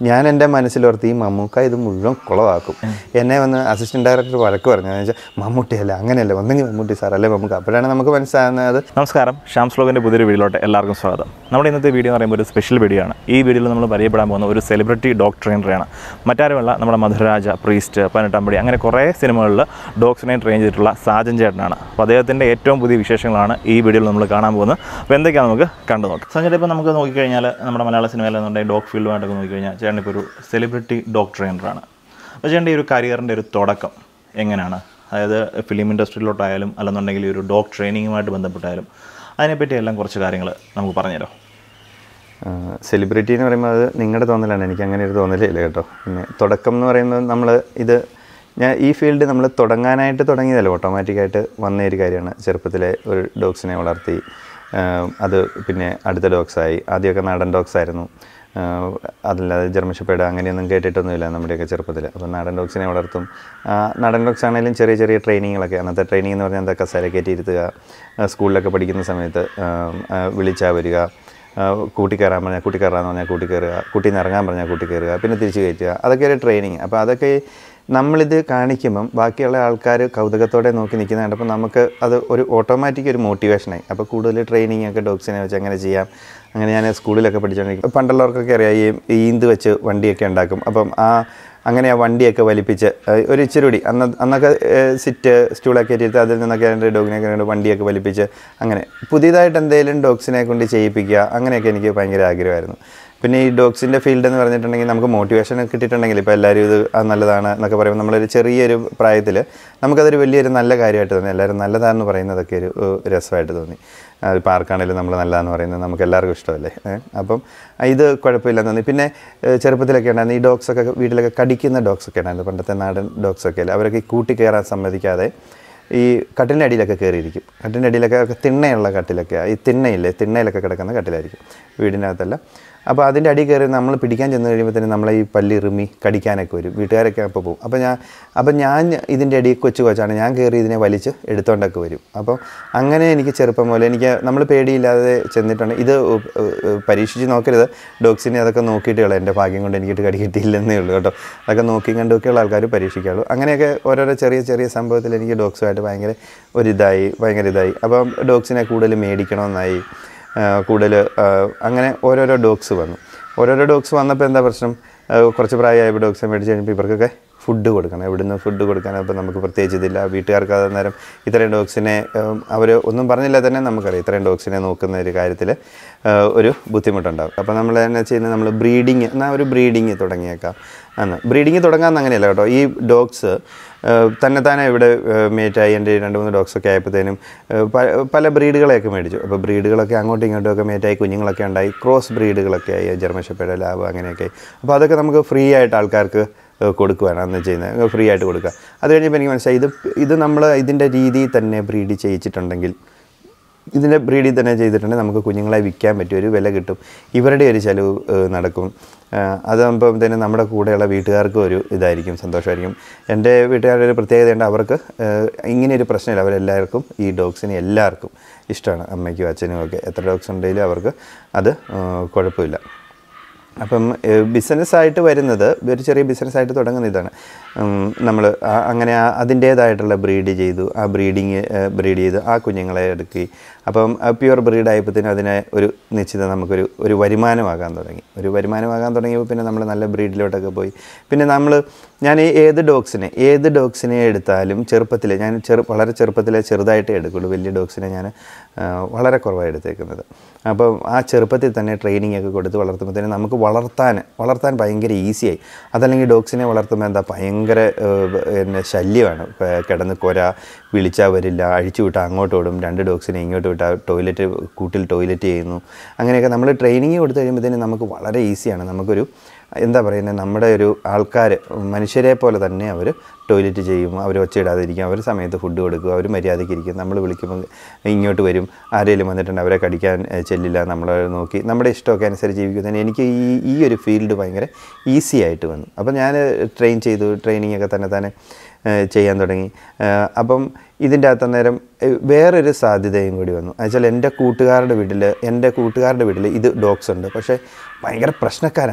ഞാൻ എൻ്റെ മനസ്സിലോർത്ത് ഈ മമ്മൂക്ക ഇത് മുഴുവൻ കുളവാക്കും എന്നെ വന്ന് അസിസ്റ്റന്റ് ഡയറക്ടർ വഴക്ക് പറഞ്ഞു എന്ന് വെച്ചാൽ മമ്മൂട്ടിയല്ല അങ്ങനെയല്ല ഒന്നെങ്കിൽ മമ്മൂട്ടി സാർ അല്ലേ മമ്മൂക്ക അപ്പോഴാണ് നമുക്ക് മനസ്സിലാകുന്നത് നമസ്കാരം ഷാംസ് ലോകിൻ്റെ പുതിയൊരു വീഡിയോയിലോട്ട് എല്ലാവർക്കും സ്വാഗതം നമ്മുടെ ഇന്നത്തെ വീഡിയോ എന്ന് പറയുമ്പോൾ ഒരു സ്പെഷ്യൽ വീഡിയോ ആണ് ഈ വീഡിയോയിൽ നമ്മൾ പരിചയപ്പെടാൻ പോകുന്ന ഒരു സെലിബ്രിറ്റി ഡോഗ് ട്രെയിനറാണ് മറ്റാരുമല്ല നമ്മുടെ മധുരരാജ പ്രീസ്റ്റ് പതിനെട്ടാമ്പടി അങ്ങനെ കുറേ സിനിമകളിൽ ഡോഗ്സിനെ ട്രെയിൻ ചെയ്തിട്ടുള്ള സാജൻ ചേട്ടനാണ് അപ്പോൾ അദ്ദേഹത്തിൻ്റെ ഏറ്റവും പുതിയ വിശേഷങ്ങളാണ് ഈ വീഡിയോയിൽ നമ്മൾ കാണാൻ പോകുന്നത് അപ്പോൾ എന്തൊക്കെയാണ് നമുക്ക് കണ്ടു നോക്കാം സഞ്ജയ് ഇപ്പോൾ നമുക്ക് നോക്കിക്കഴിഞ്ഞാൽ നമ്മുടെ മലയാള സിനിമയിലെന്നുണ്ടെങ്കിൽ ഡോഗ് ഫീൽഡുമായിട്ടൊക്കെ നോക്കിക്കഴിഞ്ഞാൽ ചേട്ടൻ ഇപ്പോൾ ഒരു സെലിബ്രിറ്റി ഡോഗ് ട്രെയിനറാണ് അപ്പോൾ ചേട്ടൻ്റെ ഈ ഒരു കരിയറിൻ്റെ ഒരു തുടക്കം എങ്ങനെയാണ് അതായത് ഫിലിം ഇൻഡസ്ട്രിയിലോട്ടായാലും അല്ലെന്നുണ്ടെങ്കിൽ ഈ ഒരു ഡോഗ് ട്രെയിനിങ്ങുമായിട്ട് ബന്ധപ്പെട്ടായാലും അതിനെപ്പറ്റി എല്ലാം കുറച്ച് കാര്യങ്ങൾ നമുക്ക് പറഞ്ഞുതരാം സെലിബ്രിറ്റി എന്ന് പറയുമ്പോൾ അത് നിങ്ങളുടെ തോന്നലാണ് എനിക്ക് അങ്ങനെ ഒരു തോന്നലേ ഇല്ല കേട്ടോ പിന്നെ തുടക്കം എന്ന് പറയുന്നത് നമ്മൾ ഇത് ഞാൻ ഈ ഫീൽഡ് നമ്മൾ തുടങ്ങാനായിട്ട് തുടങ്ങിയതല്ല ഓട്ടോമാറ്റിക്കായിട്ട് വന്ന ഒരു കാര്യമാണ് ചെറുപ്പത്തിലെ ഒരു ഡോഗ്സിനെ വളർത്തി ആഹ് അത് പിന്നെ അടുത്ത ഡോഗ്സായി ആദ്യമൊക്കെ നാടൻ ഡോഗ്സ് ആയിരുന്നു ആഹ് അതല്ലാതെ ജർമ്മൻ ഷെപ്പേഡ് അങ്ങനെയൊന്നും കേട്ടിട്ടൊന്നുമില്ല നമ്മുടെയൊക്കെ ചെറുപ്പത്തിൽ അപ്പോൾ നാടൻ ഡോഗ്സിനെ വളർത്തും ആഹ് നാടൻ ഡോഗ്സ് ആണെങ്കിലും ചെറിയ ചെറിയ ട്രെയിനിങ്ങുകളൊക്കെ അന്നത്തെ ട്രെയിനിങ് എന്ന് പറഞ്ഞാൽ എന്താ കസേര കയറ്റി ഇരുത്തുക ആഹ് സ്കൂളിലൊക്കെ പഠിക്കുന്ന സമയത്ത് ആഹ് ആഹ് വിളിച്ചാൽ വരിക ആഹ് കൂട്ടി കയറാൻ പറഞ്ഞാൽ കൂട്ടി കയറാന്ന് പറഞ്ഞാൽ കൂട്ടി കയറുക കൂട്ടി നിന്ന് ഇറങ്ങാൻ പറഞ്ഞാൽ കൂട്ടി കയറുക പിന്നെ തിരിച്ച് കയറ്റുക അതൊക്കെ ഒരു ട്രെയിനിങ് അപ്പോൾ അതൊക്കെ നമ്മളിത് കാണിക്കുമ്പം ബാക്കിയുള്ള ആൾക്കാർ കൗതുകത്തോടെ നോക്കി നിൽക്കുന്ന കണ്ടപ്പോൾ നമുക്ക് അത് ഒരു ഓട്ടോമാറ്റിക് ഒരു മോട്ടിവേഷനായി അപ്പോൾ കൂടുതൽ ട്രെയിനിങ് ഒക്കെ ഡോഗ്സിനെ വെച്ച് അങ്ങനെ ചെയ്യാം അങ്ങനെ ഞാൻ സ്കൂളിലൊക്കെ പഠിച്ചുകൊണ്ടിരിക്കും പണ്ടുള്ളവർക്കൊക്കെ അറിയാം ഈ ഈന്ത് വെച്ച് വണ്ടിയൊക്കെ ഉണ്ടാക്കും അപ്പം ആ അങ്ങനെ ആ വണ്ടിയൊക്കെ വലിപ്പിച്ച് ഏഹ് ഒരു ഇച്ചിരി കൂടി അന്ന് അന്നൊക്കെ ഏഹ് സിറ്റ് സ്റ്റൂളൊക്കെ ഇരുത്തി അതിൽ നിന്നൊക്കെ എൻ്റെ ഡോഗിനെയൊക്കെ കൊണ്ട് വണ്ടിയൊക്കെ വലിപ്പിച്ച് അങ്ങനെ പുതിയതായിട്ട് എന്തെങ്കിലും ഡോഗ്സിനെ കൊണ്ട് ചെയ്യിപ്പിക്കുക അങ്ങനെയൊക്കെ എനിക്ക് ഭയങ്കര ആഗ്രഹമായിരുന്നു പിന്നെ ഈ ഡോഗ്സിൻ്റെ ഫീൽഡ് എന്ന് പറഞ്ഞിട്ടുണ്ടെങ്കിൽ നമുക്ക് മോട്ടിവേഷൻ കിട്ടിയിട്ടുണ്ടെങ്കിൽ ഇപ്പോൾ എല്ലാവരും ഇത് അത് നല്ലതാണ് എന്നൊക്കെ പറയുമ്പോൾ നമ്മളൊരു ചെറിയൊരു പ്രായത്തിൽ നമുക്കതൊരു വലിയൊരു നല്ല കാര്യമായിട്ട് തോന്നി എല്ലാവരും നല്ലതാണെന്ന് പറയുന്നതൊക്കെ ഒരു ഏഹ്, രസമായിട്ട് തോന്നി ഇപ്പോൾ ആർക്കാണെങ്കിലും നമ്മൾ നല്ലതാണെന്ന് പറയുന്നത് നമുക്ക് എല്ലാവർക്കും ഇഷ്ടമല്ലേ ഏഹ്? അപ്പം ഇത് കുഴപ്പമില്ലെന്ന് തോന്നി പിന്നെ ഏഹ്, ചെറുപ്പത്തിലൊക്കെ ഉണ്ടായിരുന്നു ഈ ഡോഗ്സൊക്കെ വീട്ടിലൊക്കെ കടിക്കുന്ന ഡോഗ്സൊക്കെ ഉണ്ടായിരുന്നു പണ്ടത്തെ നാടൻ ഡോഗ്സൊക്കെ അല്ലേ അവരൊക്കെ ഈ കൂട്ടി കയറാൻ സമ്മതിക്കാതെ ഈ കട്ടിലിൻ്റെ അടിയിലൊക്കെ കയറിയിരിക്കും കട്ടിലിൻ്റെ അടിയിലൊക്കെ ഒക്കെ തിണ്ണയുള്ള കട്ടിലൊക്കെ ഈ തിണ്ണയില്ലേ തിണ്ണയിലൊക്കെ കിടക്കുന്ന കട്ടിലായിരിക്കും വീടിനകത്തല്ല അപ്പോൾ അതിൻ്റെ അടി കയറി നമ്മൾ പിടിക്കാൻ ചെന്ന് കഴിയുമ്പോൾ തന്നെ നമ്മളെ ഈ പല്ലി ഇറുമി കടിക്കാനൊക്കെ വരും വീട്ടുകാരൊക്കെ അപ്പോൾ പോകും അപ്പോൾ ഞാൻ അപ്പോൾ ഞാൻ ഇതിൻ്റെ അടി കൊച്ചു കൊച്ചാണ് ഞാൻ കയറി ഇതിനെ വലിച്ച് എടുത്തോണ്ടൊക്കെ വരും അപ്പോൾ അങ്ങനെ എനിക്ക് ചെറുപ്പം പോലെ എനിക്ക് നമ്മൾ പേടിയില്ലാതെ ചെന്നിട്ടുണ്ട് ഇത് ഉ- ഉ- ഉ- പരീക്ഷിച്ച് നോക്കരുത് ഡോഗ്സിനെ അതൊക്കെ നോക്കിയിട്ട് കളയാം എൻ്റെ ഭാഗ്യം കൊണ്ട് എനിക്കിട്ട് കടി കിട്ടിയില്ലെന്നേ ഉള്ളൂ കേട്ടോ അതൊക്കെ നോക്കി കണ്ടൊക്കെയുള്ള ആൾക്കാർ പരീക്ഷിക്കാറുള്ളൂ അങ്ങനെയൊക്കെ ഓരോരോ ചെറിയ ചെറിയ സംഭവത്തിൽ എനിക്ക് ഡോഗ്സുമായിട്ട് ഭയങ്കര ഒരിതായി ഭയങ്കര ഇതായി അപ്പം ഡോഗ്സിനെ കൂടുതൽ മേടിക്കണമെന്നായി കൂടുതൽ അങ്ങനെ ഓരോരോ ഡോഗ്സ് വന്നു ഓരോരോ ഡോഗ്സ് വന്നപ്പോൾ എന്താ പ്രശ്നം ആ, കുറച്ച് പ്രായമായ ഡോഗ്സ് മേടിച്ച് കഴിഞ്ഞപ്പോൾ ഇവർക്കൊക്കെ ഫുഡ് കൊടുക്കണം എവിടുന്ന് ഫുഡ് കൊടുക്കാൻ അപ്പോൾ നമുക്ക് പ്രത്യേകിച്ച് ഇതില്ല വീട്ടുകാർക്ക് അത് നേരം ഇത്രയും ഡോഗ്സിനെ അവർ ഒന്നും പറഞ്ഞില്ല തന്നെ നമുക്കറിയാം ഇത്രയും ഡോഗ്സിനെ നോക്കുന്ന ഒരു കാര്യത്തിൽ ഒരു ബുദ്ധിമുട്ടുണ്ടാകും അപ്പോൾ നമ്മൾ എന്നാ ചെയ്യുന്നത് നമ്മൾ ബ്രീഡിങ് എന്നാൽ ഒരു ബ്രീഡിങ് തുടങ്ങിയേക്കാം അന്ന് ബ്രീഡിങ് തുടങ്ങാമെന്ന് അങ്ങനെയല്ല കേട്ടോ ഈ ഡോഗ്സ് തന്നെ തന്നെ ഇവിടെ മേറ്റായി എൻ്റെ രണ്ട് മൂന്ന് ഡോഗ്സൊക്കെ ആയപ്പോഴത്തേനും ഏഹ്, പ- പല ബ്രീഡുകളെയൊക്കെ മേടിച്ചു അപ്പോൾ ബ്രീഡുകളൊക്കെ അങ്ങോട്ടും ഇങ്ങോട്ടും ഒക്കെ മേറ്റായി കുഞ്ഞുങ്ങളൊക്കെ ഉണ്ടായി ക്രോസ് ബ്രീഡുകളൊക്കെ ആയി ജർമ്മൻ ഷെപ്പേഡ് ലാബ് അങ്ങനെയൊക്കെ ആയി അപ്പോൾ അതൊക്കെ നമുക്ക് ഫ്രീ ആയിട്ട് ആൾക്കാർക്ക് ഏഹ്, കൊടുക്കുകയാണ് അന്ന് ചെയ്യുന്നത് ഫ്രീ ആയിട്ട് കൊടുക്കുക അത് കഴിഞ്ഞപ്പോൾ എനിക്ക് മനസ്സിലായി ഇത് ഇത് നമ്മൾ ഇതിൻ്റെ രീതിയിൽ തന്നെ ബ്രീഡ് ചെയ്യിച്ചിട്ടുണ്ടെങ്കിൽ ഇതിൻ്റെ ബ്രീഡിൽ തന്നെ ചെയ്തിട്ടുണ്ടെങ്കിൽ നമുക്ക് കുഞ്ഞുങ്ങളെ വിൽക്കാൻ പറ്റും ഒരു വില കിട്ടും ഇവരുടെ ഒരു ചിലവ് ഏഹ്, നടക്കും ഏഹ്, അതാകുമ്പോൾ തന്നെ നമ്മുടെ കൂടെയുള്ള വീട്ടുകാർക്കും ഒരു ഇതായിരിക്കും സന്തോഷമായിരിക്കും എൻ്റെ വീട്ടുകാരുടെ ഒരു പ്രത്യേകതയുണ്ട് അവർക്ക് ഏഹ്, ഇങ്ങനെ ഒരു പ്രശ്നമില്ല അവരെല്ലാവർക്കും ഈ ഡോഗ്സിനെ എല്ലാവർക്കും ഇഷ്ടമാണ് അമ്മയ്ക്കും അച്ഛനും ഒക്കെ എത്ര ഡോഗ്സ് ഉണ്ടെങ്കിലും അവർക്ക് അത് ഏഹ്, കുഴപ്പമില്ല അപ്പം ബിസിനസ്സായിട്ട് വരുന്നത് ഒരു ചെറിയ ബിസിനസ്സായിട്ട് തുടങ്ങുന്ന ഇതാണ് നമ്മൾ അങ്ങനെ ആ അതിൻ്റേതായിട്ടുള്ള ബ്രീഡ് ചെയ്തു ആ ബ്രീഡിങ് ബ്രീഡ് ചെയ്ത് ആ കുഞ്ഞുങ്ങളെ എടുക്കി അപ്പം പ്യുവർ ബ്രീഡ് ആയപ്പോഴത്തേനും അതിനെ ഒരു നിശ്ചിത നമുക്കൊരു ഒരു വരുമാനമാകാൻ തുടങ്ങി ഒരു വരുമാനമാകാൻ തുടങ്ങിയപ്പോൾ പിന്നെ നമ്മൾ നല്ല ബ്രീഡിലോട്ടൊക്കെ പോയി പിന്നെ നമ്മൾ ഞാൻ ഈ ഏത് ഡോഗ്സിനെ ഏത് ഡോഗ്സിനെ എടുത്താലും ചെറുപ്പത്തിൽ ഞാൻ ചെറു വളരെ ചെറുപ്പത്തിലെ ചെറുതായിട്ടേ എടുക്കുള്ളൂ വലിയ ഡോഗ്സിനെ ഞാൻ ആ, വളരെ കുറവാണ് എടുത്തേക്കുന്നത് അപ്പോൾ ആ ചെറുപ്പത്തിൽ തന്നെ ട്രെയിനിങ് ഒക്കെ കൊടുത്ത് വളർത്തുമ്പോഴത്തേനും നമുക്ക് വളർത്താൻ വളർത്താൻ ഭയങ്കര ഈസിയായി അതല്ലെങ്കിൽ ഡോഗ്സിനെ വളർത്തുമ്പോൾ എന്താ ഭയങ്കര ഏഹ്, പിന്നെ ശല്യമാണ് ഇപ്പം കിടന്ന് കൊര വിളിച്ചാൽ വരില്ല അഴിച്ചു വിട്ടാൽ അങ്ങോട്ട് ഓടും രണ്ട് ഡോഗ്സിനെ ഇങ്ങോട്ട് വിട്ടാൽ ടോയ്ലറ്റ് കൂട്ടിൽ ടോയ്ലറ്റ് ചെയ്യുന്നു അങ്ങനെയൊക്കെ നമ്മൾ ട്രെയിനിങ് കൊടുത്തു കഴിയുമ്പോഴത്തേനും നമുക്ക് വളരെ ഈസിയാണ് നമുക്കൊരു എന്താ പറയുന്നത് നമ്മുടെ ഒരു ആൾക്കാർ മനുഷ്യരെ പോലെ തന്നെ അവർ ടോയ്ലറ്റ് ചെയ്യും അവർ ഒച്ചയിടാതിരിക്കും അവർ സമയത്ത് ഫുഡ് കൊടുക്കും അവർ മര്യാദയ്ക്ക് ഇരിക്കും നമ്മൾ വിളിക്കുമ്പോൾ ഇങ്ങോട്ട് വരും ആരെങ്കിലും വന്നിട്ടുണ്ട് അവരെ കടിക്കാൻ ഏഹ്, ചെല്ലില്ല നമ്മളെ നോക്കി നമ്മുടെ ഇഷ്ടമൊക്കെ അനുസരിച്ച് ജീവിക്കുന്നതിന് എനിക്ക് ഈ ഈ ഒരു ഫീൽഡ് ഭയങ്കര ഈസി ആയിട്ട് വന്നു അപ്പോൾ ഞാൻ ട്രെയിൻ ചെയ്തു ട്രെയിനിങ് ഒക്കെ തന്നെ തന്നെ ഏഹ്, ചെയ്യാൻ തുടങ്ങി ഏഹ്, അപ്പം ഇതിൻ്റെ അകത്ത് നേരം ഏഹ്, വേറൊരു സാധ്യതയും കൂടി വന്നു എന്നുവെച്ചാൽ എൻ്റെ കൂട്ടുകാരുടെ വീട്ടിൽ എൻ്റെ കൂട്ടുകാരുടെ വീട്ടിൽ ഇത് ഡോഗ്സ് ഉണ്ട് പക്ഷേ ഭയങ്കര പ്രശ്നക്കാരാണ്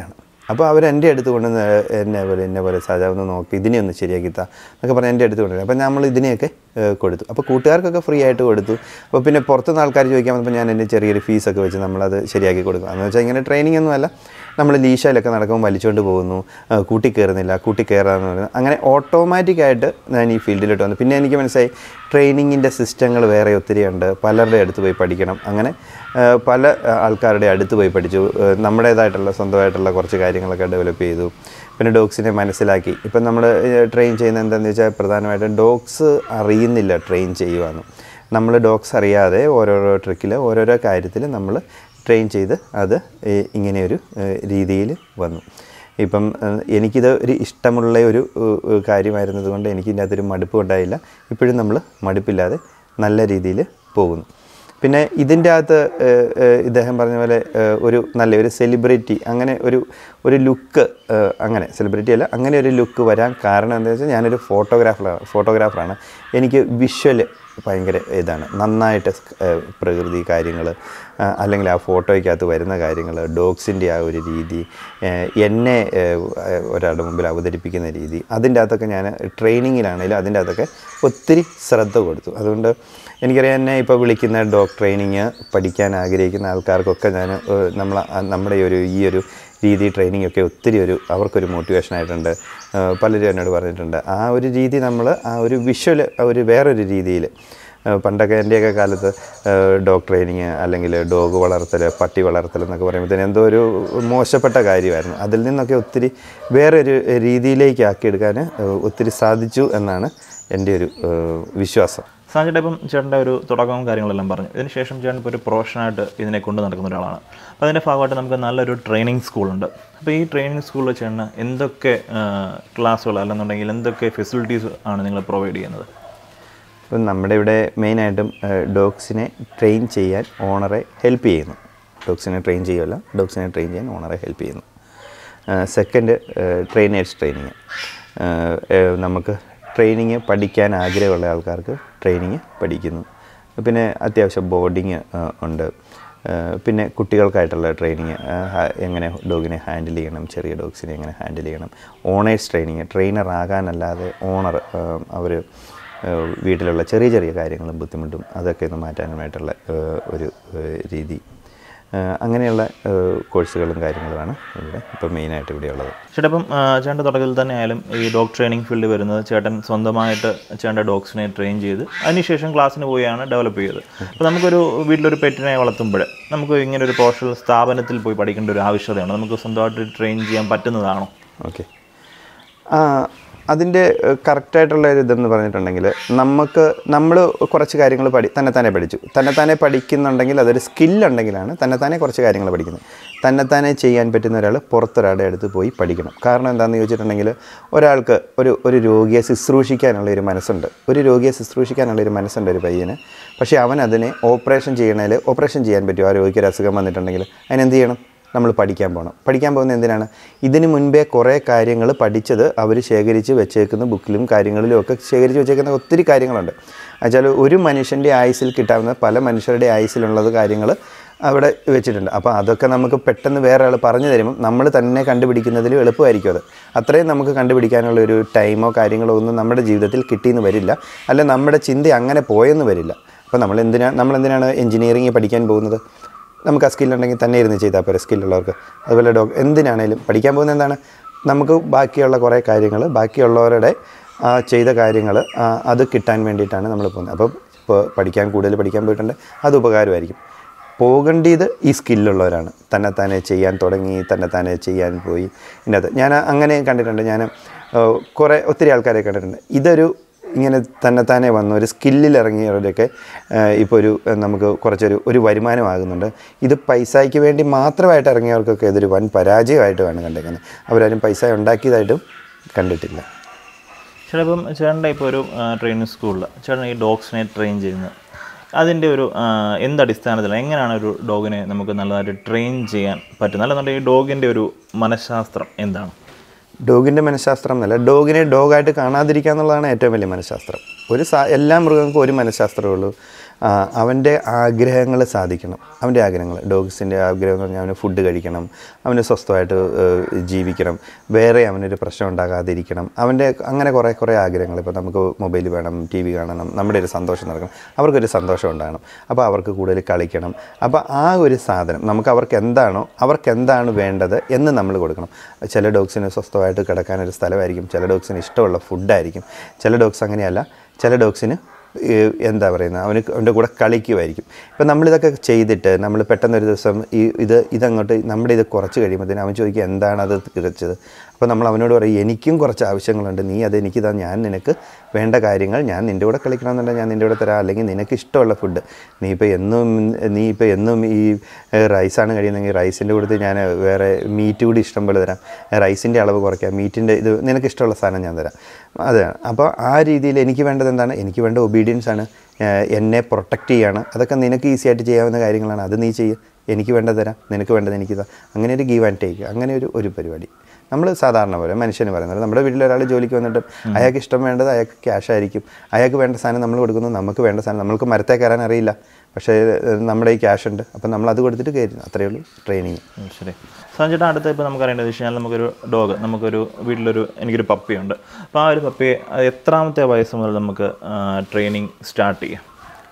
അപ്പോൾ അവർ എൻ്റെ അടുത്ത് കൊണ്ടുവന്ന് എന്നെ പോലെ എന്നെ പോലെ സാജാ ഒന്ന് നോക്കി ഇതിനെ ഒന്ന് ശരിയാക്കി താ എന്നൊക്കെ പറഞ്ഞ് എൻ്റെ അടുത്ത് കൊണ്ടുവരും അപ്പോൾ നമ്മൾ ഇതിനെയൊക്കെ ഏഹ്, കൊടുത്തു അപ്പോൾ കൂട്ടുകാർക്കൊക്കെ ഫ്രീ ആയിട്ട് കൊടുത്തു അപ്പോൾ പിന്നെ പുറത്തുനിന്ന് ആൾക്കാർ ചോദിക്കാൻ വന്നപ്പോൾ ഞാൻ എൻ്റെ ചെറിയൊരു ഫീസൊക്കെ വെച്ച് നമ്മളത് ശരിയാക്കി കൊടുക്കും എന്ന് വെച്ചാൽ ഇങ്ങനെ ട്രെയിനിങ് ഒന്നുമല്ല നമ്മൾ ലീശയിലൊക്കെ നടക്കുമ്പോൾ വലിച്ചുകൊണ്ട് പോകുന്നു ആ, കൂട്ടി കയറുന്നില്ല കൂട്ടി കയറാന്ന് പറയുന്നത് അങ്ങനെ ഓട്ടോമാറ്റിക്കായിട്ട് ഞാൻ ഈ ഫീൽഡിലോട്ട് വന്നു പിന്നെ എനിക്ക് മനസ്സിലായി ട്രെയിനിങ്ങിൻ്റെ സിസ്റ്റങ്ങൾ വേറെ ഒത്തിരി ഉണ്ട് പലരുടെ അടുത്ത് പോയി പഠിക്കണം അങ്ങനെ ആ, പല ആ, ആൾക്കാരുടെ അടുത്ത് പോയി പഠിച്ചു ആ, നമ്മുടേതായിട്ടുള്ള സ്വന്തമായിട്ടുള്ള കുറച്ച് കാര്യങ്ങളൊക്കെ ഡെവലപ്പ് ചെയ്തു പിന്നെ ഡോഗ്സിനെ മനസ്സിലാക്കി ഇപ്പം നമ്മൾ ട്രെയിൻ ചെയ്യുന്ന എന്താണെന്ന് വെച്ചാൽ പ്രധാനമായിട്ടും ഡോഗ്സ് അറിയുന്നില്ല ട്രെയിൻ ചെയ്യുവാന്ന് നമ്മൾ ഡോഗ്സ് അറിയാതെ ഓരോരോ ട്രിക്കിൽ ഓരോരോ കാര്യത്തിൽ നമ്മൾ ട്രെയിൻ ചെയ്ത് അത് ഈ ഇങ്ങനെയൊരു രീതിയിൽ വന്നു ഇപ്പം ഏഹ്, എനിക്കിത് ഒരു ഇഷ്ടമുള്ള ഒരു ഏഹ്, ഏഹ്, കാര്യമായിരുന്നത് കൊണ്ട് എനിക്ക് ഇതിൻ്റെ അകത്തൊരു മടുപ്പ് ഉണ്ടായില്ല ഇപ്പോഴും നമ്മൾ മടുപ്പില്ലാതെ നല്ല രീതിയിൽ പോകുന്നു പിന്നെ ഇതിൻ്റെ അകത്ത് ഏഹ്, ഏഹ്, ഇദ്ദേഹം പറഞ്ഞ പോലെ ഏഹ്, ഒരു നല്ല ഒരു സെലിബ്രിറ്റി അങ്ങനെ ഒരു ഒരു ലുക്ക് അങ്ങനെ സെലിബ്രിറ്റി അല്ല അങ്ങനെ ഒരു ലുക്ക് വരാൻ കാരണം എന്താ വെച്ചാൽ ഞാനൊരു ഫോട്ടോഗ്രാഫറാണ് ഫോട്ടോഗ്രാഫറാണ് എനിക്ക് വിഷ്വൽ ഭയങ്കര ഇതാണ് നന്നായിട്ട് സ്- ഏഹ്, പ്രകൃതി കാര്യങ്ങൾ അല്ലെങ്കിൽ ആ ഫോട്ടോയ്ക്കകത്ത് വരുന്ന കാര്യങ്ങൾ ഡോഗ്സിൻ്റെ ആ ഒരു രീതി ഏഹ്, എന്നെ ഏഹ്, ഒരാളുടെ മുമ്പിൽ അവതരിപ്പിക്കുന്ന രീതി അതിൻ്റെ അകത്തൊക്കെ ഞാൻ ട്രെയിനിങ്ങിലാണെങ്കിലും അതിൻ്റെ അകത്തൊക്കെ ഒത്തിരി ശ്രദ്ധ കൊടുത്തു അതുകൊണ്ട് എനിക്കറിയാം എന്നെ ഇപ്പോൾ വിളിക്കുന്ന ഡോഗ് ട്രെയിനിങ് പഠിക്കാൻ ആഗ്രഹിക്കുന്ന ആൾക്കാർക്കൊക്കെ ഞാൻ നമ്മൾ നമ്മുടെ ഈ ഒരു ഈ ഒരു രീതി ട്രെയിനിങ് ഒക്കെ ഒത്തിരി ഒരു അവർക്കൊരു മോട്ടിവേഷൻ ആയിട്ടുണ്ട് ഏഹ് പലരും എന്നോട് പറഞ്ഞിട്ടുണ്ട് ആ ഒരു രീതി നമ്മൾ ആ ഒരു വിഷ്വൽ ഒരു വേറൊരു രീതിയിൽ പണ്ടൊക്കെ എൻ്റെയൊക്കെ കാലത്ത് ഡോഗ് ട്രെയിനിങ് അല്ലെങ്കിൽ ഡോഗ് വളർത്തൽ പട്ടി വളർത്തൽ എന്നൊക്കെ പറയുമ്പോഴത്തേന് എന്തോ ഒരു മോശപ്പെട്ട കാര്യമായിരുന്നു അതിൽ നിന്നൊക്കെ ഒത്തിരി വേറൊരു രീതിയിലേക്ക് ആക്കിയെടുക്കാൻ ഏഹ് ഒത്തിരി സാധിച്ചു എന്നാണ് എൻ്റെ ഒരു ഏഹ് വിശ്വാസം സാഞ്ചേട്ടാ ഇപ്പം ചേട്ടൻ്റെ ഒരു തുടക്കവും കാര്യങ്ങളെല്ലാം പറഞ്ഞു ഇതിന് ശേഷം ചേട്ടൻ ഇപ്പോൾ ഒരു പ്രൊഫഷനായിട്ട് ഇതിനെ കൊണ്ട് നടക്കുന്ന ഒരാളാണ് അപ്പോൾ അതിൻ്റെ ഭാഗമായിട്ട് നമുക്ക് നല്ലൊരു ട്രെയിനിങ് സ്കൂളുണ്ട് അപ്പോൾ ഈ ട്രെയിനിങ് സ്കൂളിൽ ചേട്ടന് എന്തൊക്കെ ക്ലാസ്സുകൾ അല്ലെന്നുണ്ടെങ്കിൽ എന്തൊക്കെ ഫെസിലിറ്റീസ് ആണ് നിങ്ങൾ പ്രൊവൈഡ് ചെയ്യുന്നത് ഇപ്പം നമ്മുടെ ഇവിടെ മെയിനായിട്ടും ഡോഗ്സിനെ ട്രെയിൻ ചെയ്യാൻ ഓണറെ ഹെൽപ്പ് ചെയ്യുന്നു ഡോഗ്സിനെ ട്രെയിൻ ചെയ്യുമല്ല ഡോഗ്സിനെ ട്രെയിൻ ചെയ്യാൻ ഓണറെ ഹെൽപ്പ് ചെയ്യുന്നു സെക്കൻഡ് ട്രെയിനേഴ്സ് ട്രെയിനിങ് നമുക്ക് ട്രെയിനിങ് പഠിക്കാൻ ആഗ്രഹമുള്ള ആൾക്കാർക്ക് ട്രെയിനിങ് പഠിക്കുന്നു പിന്നെ അത്യാവശ്യം ബോർഡിങ് ഉണ്ട് ആ, പിന്നെ കുട്ടികൾക്കായിട്ടുള്ള ട്രെയിനിങ് എങ്ങനെ ഡോഗിനെ ഹാൻഡിൽ ചെയ്യണം ചെറിയ ഡോഗ്സിനെ എങ്ങനെ ഹാൻഡിൽ ചെയ്യണം ഓണേഴ്സ് ട്രെയിനിങ് ട്രെയിനർ ആകാനല്ലാതെ ഓണർ അവർ വീട്ടിലുള്ള ചെറിയ ചെറിയ കാര്യങ്ങളും ബുദ്ധിമുട്ടും അതൊക്കെ ഒന്ന് മാറ്റാനുമായിട്ടുള്ള ആ, ഒരു ആ, രീതി ആ, അങ്ങനെയുള്ള ആ, കോഴ്സുകളും കാര്യങ്ങളുമാണ് ഇവിടെ ഇപ്പോൾ മെയിനായിട്ട് ഇവിടെ ഉള്ളത് ചേട്ടാ ഇപ്പം ആ, ചേട്ടൻ്റെ തുടക്കത്തിൽ തന്നെ ആയാലും ഈ ഡോഗ് ട്രെയിനിങ് ഫീൽഡ് വരുന്നത് ചേട്ടൻ സ്വന്തമായിട്ട് ചേട്ടൻ്റെ ഡോഗ്സിനെ ട്രെയിൻ ചെയ്ത് അതിനുശേഷം ക്ലാസ്സിന് പോയാണ് ഡെവലപ്പ് ചെയ്തത് അപ്പോൾ നമുക്കൊരു വീട്ടിലൊരു പെറ്റിനെ വളർത്തുമ്പോൾ നമുക്ക് ഇങ്ങനെ ഒരു പ്രൊഫഷണൽ സ്ഥാപനത്തിൽ പോയി പഠിക്കേണ്ട ഒരു ആവശ്യകതയാണ് നമുക്ക് സ്വന്തമായിട്ട് ട്രെയിൻ ചെയ്യാൻ പറ്റുന്നതാണോ ഓക്കെ അതിൻ്റെ കറക്റ്റായിട്ടുള്ള ഒരു ഇതെന്ന് പറഞ്ഞിട്ടുണ്ടെങ്കിൽ നമുക്ക് നമ്മൾ കുറച്ച് കാര്യങ്ങൾ പഠി തന്നെത്താനെ പഠിച്ചു തന്നെത്താനെ പഠിക്കുന്നുണ്ടെങ്കിൽ അതൊരു സ്കില്ലുണ്ടെങ്കിലാണ് തന്നെത്താനെ കുറച്ച് കാര്യങ്ങൾ പഠിക്കുന്നത് തന്നെത്താനെ ചെയ്യാൻ പറ്റുന്ന ഒരാൾ പുറത്തൊരാളുടെ അടുത്ത് പോയി പഠിക്കണം കാരണം എന്താണെന്ന് ചോദിച്ചിട്ടുണ്ടെങ്കിൽ ഒരാൾക്ക് ഒരു ഒരു രോഗിയെ ശുശ്രൂഷിക്കാനുള്ള ഒരു മനസ്സുണ്ട് ഒരു രോഗിയെ ശുശ്രൂഷിക്കാനുള്ള ഒരു മനസ്സുണ്ട് ഒരു പയ്യന് പക്ഷേ അവൻ അതിനെ ഓപ്പറേഷൻ ചെയ്യണേൽ ഓപ്പറേഷൻ ചെയ്യാൻ പറ്റുമോ ആ രോഗിക്ക് ഒരു അസുഖം വന്നിട്ടുണ്ടെങ്കിൽ അതിനെന്ത് ചെയ്യണം നമ്മൾ പഠിക്കാൻ പോകണം പഠിക്കാൻ പോകുന്നത് എന്തിനാണ് ഇതിന് മുൻപേ കുറേ കാര്യങ്ങൾ പഠിച്ചത് അവർ ശേഖരിച്ച് വെച്ചേക്കുന്ന ബുക്കിലും കാര്യങ്ങളിലും ഒക്കെ ശേഖരിച്ച് വെച്ചേക്കുന്ന ഒത്തിരി കാര്യങ്ങളുണ്ട് എന്നുവെച്ചാൽ ഒരു മനുഷ്യൻ്റെ ആയുസിൽ കിട്ടാവുന്ന പല മനുഷ്യരുടെ ആയുസിലുള്ളത് കാര്യങ്ങൾ അവിടെ വെച്ചിട്ടുണ്ട് അപ്പോൾ അതൊക്കെ നമുക്ക് പെട്ടെന്ന് വേറെ ആൾ പറഞ്ഞു തരുമ്പം നമ്മൾ തന്നെ കണ്ടുപിടിക്കുന്നതിലും എളുപ്പമായിരിക്കും അത് അത്രയും നമുക്ക് കണ്ടുപിടിക്കാനുള്ള ഒരു ടൈമോ കാര്യങ്ങളോ ഒന്നും നമ്മുടെ ജീവിതത്തിൽ കിട്ടിയെന്ന് വരില്ല അല്ല നമ്മുടെ ചിന്ത അങ്ങനെ പോയെന്ന് വരില്ല അപ്പോൾ നമ്മൾ എന്തിനാണ് നമ്മൾ എന്തിനാണ് എഞ്ചിനീയറിംഗ് പഠിക്കാൻ പോകുന്നത് നമുക്ക് ആ സ്കില്ലുണ്ടെങ്കിൽ തന്നെ ഇരുന്ന് ചെയ്താൽ പോരെ സ്കില്ലുള്ളവർക്ക് അതുപോലെ ഡോഗ് എന്തിനാണേലും പഠിക്കാൻ പോകുന്നത് എന്താണ് നമുക്ക് ബാക്കിയുള്ള കുറേ കാര്യങ്ങൾ ബാക്കിയുള്ളവരുടെ ആ ചെയ്ത കാര്യങ്ങൾ അത് കിട്ടാൻ വേണ്ടിയിട്ടാണ് നമ്മൾ പോകുന്നത് അപ്പം ഇപ്പോൾ പഠിക്കാൻ കൂടുതൽ പഠിക്കാൻ പോയിട്ടുണ്ട് അത് ഉപകാരമായിരിക്കും പോകേണ്ടത് ഈ സ്കില്ലുള്ളവരാണ് തന്നെത്താനെ ചെയ്യാൻ തുടങ്ങി തന്നെത്താനെ ചെയ്യാൻ പോയി ഇതിനകത്ത് ഞാൻ അങ്ങനെ കണ്ടിട്ടുണ്ട് ഞാൻ ഏഹ്, കുറേ ഒത്തിരി ആൾക്കാരെ കണ്ടിട്ടുണ്ട് ഇതൊരു ഇങ്ങനെ തന്നെത്താനെ വന്ന ഒരു സ്കില്ലിൽ ഇറങ്ങിയവരൊക്കെ ഇപ്പോൾ ഒരു ഏഹ്, നമുക്ക് കുറച്ചൊരു ഒരു വരുമാനമാകുന്നുണ്ട് ഇത് പൈസയ്ക്ക് വേണ്ടി മാത്രമായിട്ട് ഇറങ്ങിയവർക്കൊക്കെ ഇതൊരു വൻ പരാജയമായിട്ട് വേണം കണ്ടേക്കുന്നത് അവരാരും പൈസ ഉണ്ടാക്കിയതായിട്ടും കണ്ടിട്ടില്ല ചേട്ടാ ഇപ്പം ചേട്ടൻ്റെ ഇപ്പോൾ ഒരു ട്രെയിനിങ് സ്കൂളിൽ ചേട്ടൻ ഈ ഡോഗ്സിനെ ട്രെയിൻ ചെയ്യുന്നത് അതിൻ്റെ ഒരു ആ, എന്ത് അടിസ്ഥാനത്തിലാണ് എങ്ങനെയാണ് ഒരു ഡോഗിനെ നമുക്ക് നല്ലതായിട്ട് ട്രെയിൻ ചെയ്യാൻ പറ്റുന്നത് അല്ലെന്നുണ്ടെങ്കിൽ ഈ ഡോഗിൻ്റെ ഒരു മനഃശാസ്ത്രം എന്താണ് ഡോഗിൻ്റെ മനഃശാസ്ത്രം എന്നല്ല ഡോഗിനെ ഡോഗായിട്ട് കാണാതിരിക്കുക എന്നുള്ളതാണ് ഏറ്റവും വലിയ മനഃശാസ്ത്രം ഒരു സാ എല്ലാ മൃഗങ്ങൾക്കും ഒരു മനഃശാസ്ത്രമേ ഉള്ളൂ ആ, അവൻ്റെ ആഗ്രഹങ്ങൾ സാധിക്കണം അവൻ്റെ ആഗ്രഹങ്ങൾ ഡോഗ്സിൻ്റെ ആഗ്രഹം എന്ന് പറഞ്ഞാൽ അവന് ഫുഡ് കഴിക്കണം അവന് സ്വസ്ഥമായിട്ട് ഏഹ്, ജീവിക്കണം വേറെ അവനൊരു പ്രശ്നം ഉണ്ടാകാതിരിക്കണം അവൻ്റെ അങ്ങനെ കുറേ കുറേ ആഗ്രഹങ്ങൾ ഇപ്പോൾ നമുക്ക് മൊബൈൽ വേണം ടി വി കാണണം നമ്മുടെ ഒരു സന്തോഷം നടക്കണം അവർക്കൊരു സന്തോഷം ഉണ്ടാകണം അപ്പോൾ അവർക്ക് കൂടുതൽ കളിക്കണം അപ്പോൾ ആ ഒരു സാധനം നമുക്ക് അവർക്ക് എന്താണോ അവർക്ക് എന്താണ് വേണ്ടത് എന്ന് നമ്മൾ കൊടുക്കണം ചില ഡോഗ്സിന് സ്വസ്ഥമായിട്ട് കിടക്കാനൊരു സ്ഥലമായിരിക്കും ചില ഡോഗ്സിന് ഇഷ്ടമുള്ള ഫുഡായിരിക്കും ചില ഡോഗ്സ് അങ്ങനെയല്ല ചില ഡോഗ്സിന് ഈ എന്താ പറയുന്നത് അവന് അവൻ്റെ കൂടെ കളിക്കുമായിരിക്കും ഇപ്പം നമ്മളിതൊക്കെ ചെയ്തിട്ട് നമ്മൾ പെട്ടെന്ന് ഒരു ദിവസം ഈ ഇത് ഇതങ്ങോട്ട് നമ്മുടെ ഇത് കുറച്ച് കഴിയുമ്പോഴത്തേനും അവൻ ചോദിക്കുക എന്താണ് അത് കിടച്ചത് അപ്പോൾ നമ്മൾ അവനോട് പറയും എനിക്കും കുറച്ച് ആവശ്യങ്ങളുണ്ട് നീ അത് എനിക്ക് താ ഞാൻ നിനക്ക് വേണ്ട കാര്യങ്ങൾ ഞാൻ നിൻ്റെ കൂടെ കളിക്കണമെന്നുണ്ടെങ്കിൽ ഞാൻ നിൻ്റെ കൂടെ തരാം അല്ലെങ്കിൽ നിനക്ക് ഇഷ്ടമുള്ള ഫുഡ് നീ ഇപ്പോൾ എന്നും നീ ഇപ്പോൾ എന്നും ഈ ഏഹ്, റൈസാണ് കഴിയുന്നതെങ്കിൽ റൈസിൻ്റെ കൂടെ ഞാൻ വേറെ മീറ്റ് കൂടി ഇഷ്ടം പോലെ തരാം റൈസിൻ്റെ അളവ് കുറയ്ക്കാം മീറ്റിൻ്റെ ഇത് നിനക്ക് ഇഷ്ടമുള്ള സാധനം ഞാൻ തരാം അതാണ് അപ്പോൾ ആ രീതിയിൽ എനിക്ക് വേണ്ടത് എന്താണ് എനിക്ക് വേണ്ട ഒബീഡിയൻസ് ആണ് ഏഹ്, എന്നെ പ്രൊട്ടക്റ്റ് ചെയ്യാണ് അതൊക്കെ നിനക്ക് ഈസി ആയിട്ട് ചെയ്യാവുന്ന കാര്യങ്ങളാണ് അത് നീ ചെയ്യ് എനിക്ക് വേണ്ടത് തരാം നിനക്ക് വേണ്ടത് എനിക്ക് തരാം അങ്ങനെ ഒരു ഗീവ് ആൻഡ് ടേക്ക് അങ്ങനെ ഒരു ഒരു പരിപാടി നമ്മൾ സാധാരണ പോലെ മനുഷ്യന് പറയുന്നത് നമ്മുടെ വീട്ടിൽ ഒരാൾ ജോലിക്ക് വന്നിട്ട് അയാൾക്ക് ഇഷ്ടം വേണ്ടത് അയാൾക്ക് ക്യാഷ് ആയിരിക്കും അയാൾക്ക് വേണ്ട സാധനം നമ്മൾ കൊടുക്കുന്നു നമുക്ക് വേണ്ട സാധനം നമ്മൾക്ക് മരത്തെ കയറാൻ അറിയില്ല പക്ഷേ ഏഹ്, നമ്മുടെ ഈ ക്യാഷ് ഉണ്ട് അപ്പം നമ്മൾ അത് കൊടുത്തിട്ട് കയറുന്നു അത്രയേ ഉള്ളൂ ട്രെയിനിങ് ഉം, ശരി സഞ്ജേട്ടാ അടുത്ത ഇപ്പോൾ നമുക്ക് അറിയേണ്ടത് വെച്ച് കഴിഞ്ഞാൽ നമുക്കൊരു ഡോഗ് നമുക്കൊരു വീട്ടിലൊരു എനിക്കൊരു പപ്പിയുണ്ട് അപ്പോൾ ആ ഒരു പപ്പിയെ അത് എത്രാമത്തെ വയസ്സ് മുതൽ നമുക്ക് ട്രെയിനിങ് സ്റ്റാർട്ട് ചെയ്യാം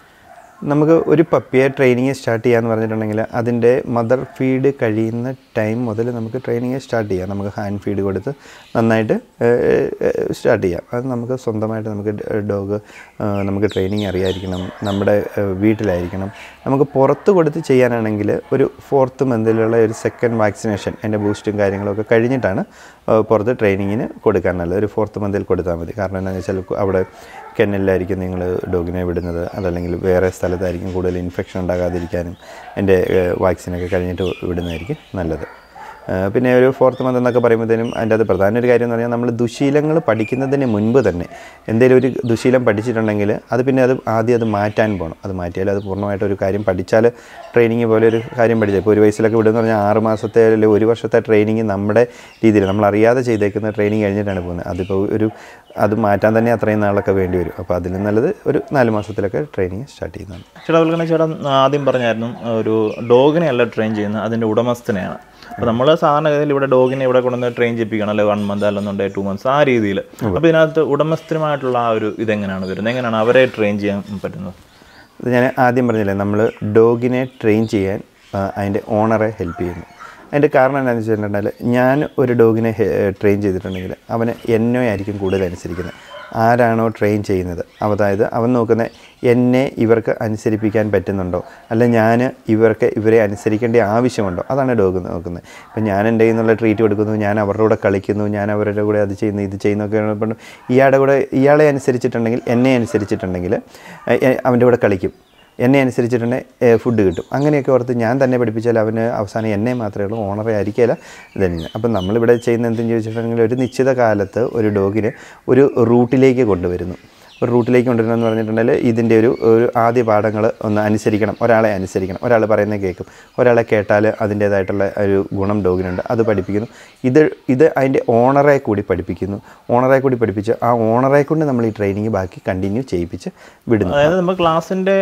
നമുക്ക് ഒരു പപ്പിയെ ട്രെയിനിങ് സ്റ്റാർട്ട് ചെയ്യാന്ന് പറഞ്ഞിട്ടുണ്ടെങ്കിൽ അതിൻ്റെ മദർ ഫീഡ് കഴിയുന്ന ടൈം മുതൽ നമുക്ക് ട്രെയിനിങ് സ്റ്റാർട്ട് ചെയ്യാം നമുക്ക് ഹാൻഡ് ഫീഡ് കൊടുത്ത് നന്നായിട്ട് സ്റ്റാർട്ട് ചെയ്യാം അത് നമുക്ക് സ്വന്തമായിട്ട് നമുക്ക് ഡോഗ് നമുക്ക് ട്രെയിനിങ് അറിയാതിരിക്കണം നമ്മുടെ ഏഹ്, വീട്ടിലായിരിക്കണം നമുക്ക് പുറത്ത് കൊടുത്ത് ചെയ്യാനാണെങ്കിൽ ഒരു ഫോർത്ത് മന്തിലുള്ള ഒരു സെക്കൻഡ് വാക്സിനേഷൻ അതിൻ്റെ ബൂസ്റ്റും കാര്യങ്ങളൊക്കെ കഴിഞ്ഞിട്ടാണ് ഏഹ്, പുറത്ത് ട്രെയിനിങ്ങിന് കൊടുക്കാൻ നല്ലത് ഒരു ഫോർത്ത് മന്തിൽ കൊടുത്താൽ മതി കാരണം എന്താണെന്ന് വെച്ചാൽ അവിടെ കെന്നലിലായിരിക്കും നിങ്ങൾ ഡോഗിനെ വിടുന്നത് അതല്ലെങ്കിൽ വേറെ സ്ഥലത്തായിരിക്കും കൂടുതൽ ഇൻഫെക്ഷൻ ഉണ്ടാകാതിരിക്കാനും എൻ്റെ വാക്സിനൊക്കെ കഴിഞ്ഞിട്ട് വിടുന്നതായിരിക്കും നല്ലത് ആ, പിന്നെ ഒരു ഫോർത്ത് മന്ത് എന്നൊക്കെ പറയുമ്പോഴത്തേനും അതിൻ്റെ അത് പ്രധാന ഒരു കാര്യം എന്ന് പറഞ്ഞാൽ നമ്മൾ ദുശീലങ്ങൾ പഠിക്കുന്നതിന് മുൻപ് തന്നെ എന്തെങ്കിലും ഒരു ദുശീലം പഠിച്ചിട്ടുണ്ടെങ്കിൽ അത് പിന്നെ അത് ആദ്യം അത് മാറ്റാൻ പോകണം അത് മാറ്റിയാൽ അത് പൂർണ്ണമായിട്ട് ഒരു കാര്യം പഠിച്ചാൽ ട്രെയിനിങ് പോലെ ഒരു കാര്യം പഠിച്ചാൽ ഇപ്പോൾ ഒരു വയസ്സിലൊക്കെ വിടുന്ന പറഞ്ഞാൽ ആറ് മാസത്തെ അല്ലെങ്കിൽ ഒരു വർഷത്തെ ട്രെയിനിങ് നമ്മുടെ രീതിയിൽ നമ്മൾ അറിയാതെ ചെയ്തേക്കുന്ന ട്രെയിനിങ് കഴിഞ്ഞിട്ടാണ് പോകുന്നത് അതിപ്പോൾ ഒരു അത് മാറ്റാൻ തന്നെ അത്രയും നാളൊക്കെ വേണ്ടി വരും അപ്പോൾ അതിലും നല്ലത് ഒരു നാല് മാസത്തിലൊക്കെ ട്രെയിനിങ് സ്റ്റാർട്ട് ചെയ്യുന്നതാണ് ചേട്ടാ അതുപോലെ തന്നെ ചേട്ടൻ ആദ്യം പറഞ്ഞായിരുന്നു ഒരു ഡോഗിനെ അല്ല ട്രെയിൻ ചെയ്യുന്നത് അതിൻ്റെ ഉടമസ്ഥനെയാണ് അപ്പോൾ നമ്മൾ സാധാരണ ഗതിയിൽ ഇവിടെ ഡോഗിനെ ഇവിടെ കൊണ്ടുവന്ന് ട്രെയിൻ ചെയ്യിപ്പിക്കണം അല്ലെങ്കിൽ വൺ മന്ത് അല്ലെന്നുണ്ടെങ്കിൽ ടു മന്ത്സ് ആ രീതിയിൽ അപ്പോൾ ഇതിനകത്ത് ഉടമസ്ഥനുമായിട്ടുള്ള ആ ഒരു ഇതെങ്ങനെയാണ് വരുന്നത് എങ്ങനെയാണ് അവരെ ട്രെയിൻ ചെയ്യാൻ പറ്റുന്നത് ഇത് ഞാൻ ആദ്യം പറഞ്ഞില്ലേ നമ്മൾ ഡോഗിനെ ട്രെയിൻ ചെയ്യാൻ ആ, അതിൻ്റെ ഓണറെ ഹെൽപ്പ് ചെയ്യുന്നു അതിൻ്റെ കാരണം എന്താണെന്ന് വെച്ചിട്ടുണ്ടെങ്കിൽ ഞാൻ ഒരു ഡോഗിനെ ട്രെയിൻ ചെയ്തിട്ടുണ്ടെങ്കിൽ അവന് എന്നെ ആയിരിക്കും കൂടുതൽ അനുസരിക്കുന്നത് ആരാണോ ട്രെയിൻ ചെയ്യുന്നത് അതായത് അവൻ നോക്കുന്നത് എന്നെ ഇവർക്ക് അനുസരിപ്പിക്കാൻ പറ്റുന്നുണ്ടോ അല്ല ഞാൻ ഇവർക്ക് ഇവരെ അനുസരിക്കേണ്ട ആവശ്യമുണ്ടോ അതാണ് ഡോഗ് നോക്കുന്നത് ഇപ്പം ഞാൻ എൻ്റെ കയ്യിൽ നിന്നുള്ള ട്രീറ്റ് കൊടുക്കുന്നു ഞാൻ അവരുടെ കൂടെ കളിക്കുന്നു ഞാൻ അവരുടെ കൂടെ അത് ചെയ്യുന്നു ഇത് ചെയ്യുന്നു ഒക്കെ പറഞ്ഞു ഇയാളുടെ കൂടെ ഇയാളെ അനുസരിച്ചിട്ടുണ്ടെങ്കിൽ എന്നെ അനുസരിച്ചിട്ടുണ്ടെങ്കിൽ എ- അവൻ്റെ കൂടെ കളിക്കും എന്നെ അനുസരിച്ചിട്ടുണ്ടെങ്കിൽ ഫുഡ് കിട്ടും അങ്ങനെയൊക്കെ ഓർത്ത് ഞാൻ തന്നെ പഠിപ്പിച്ചാൽ അവന് അവസാനം എന്നെ മാത്രമേ ഉള്ളൂ ഓണറെ ആയിരിക്കില്ല ഇതന്നെ അപ്പം നമ്മളിവിടെ ചെയ്യുന്ന എന്തെന്ന് ചോദിച്ചിട്ടുണ്ടെങ്കിൽ ഒരു നിശ്ചിത കാലത്ത് ഒരു ഡോഗിനെ ഒരു റൂട്ടിലേക്ക് കൊണ്ടുവരുന്നു ഒരു റൂട്ടിലേക്ക് കൊണ്ടുവരണം എന്ന് പറഞ്ഞിട്ടുണ്ടെങ്കിൽ ഇതിൻ്റെ ഒരു ഒരു ആദ്യ പാഠങ്ങൾ ഒന്ന് അനുസരിക്കണം ഒരാളെ അനുസരിക്കണം ഒരാൾ പറയുന്നത് കേൾക്കും ഒരാളെ കേട്ടാൽ അതിൻ്റേതായിട്ടുള്ള ഒരു ഗുണം ഡോഗിനുണ്ട് അത് പഠിപ്പിക്കുന്നു ഇത് ഇത് അതിൻ്റെ ഓണറെ കൂടി പഠിപ്പിക്കുന്നു ഓണറെ കൂടി പഠിപ്പിച്ച് ആ ഓണറെ കൊണ്ട് നമ്മൾ ഈ ട്രെയിനിങ് ബാക്കി കണ്ടിന്യൂ ചെയ്യിപ്പിച്ച് വിടുന്നു അതായത് നമ്മൾ ക്ലാസ്സിൻ്റെ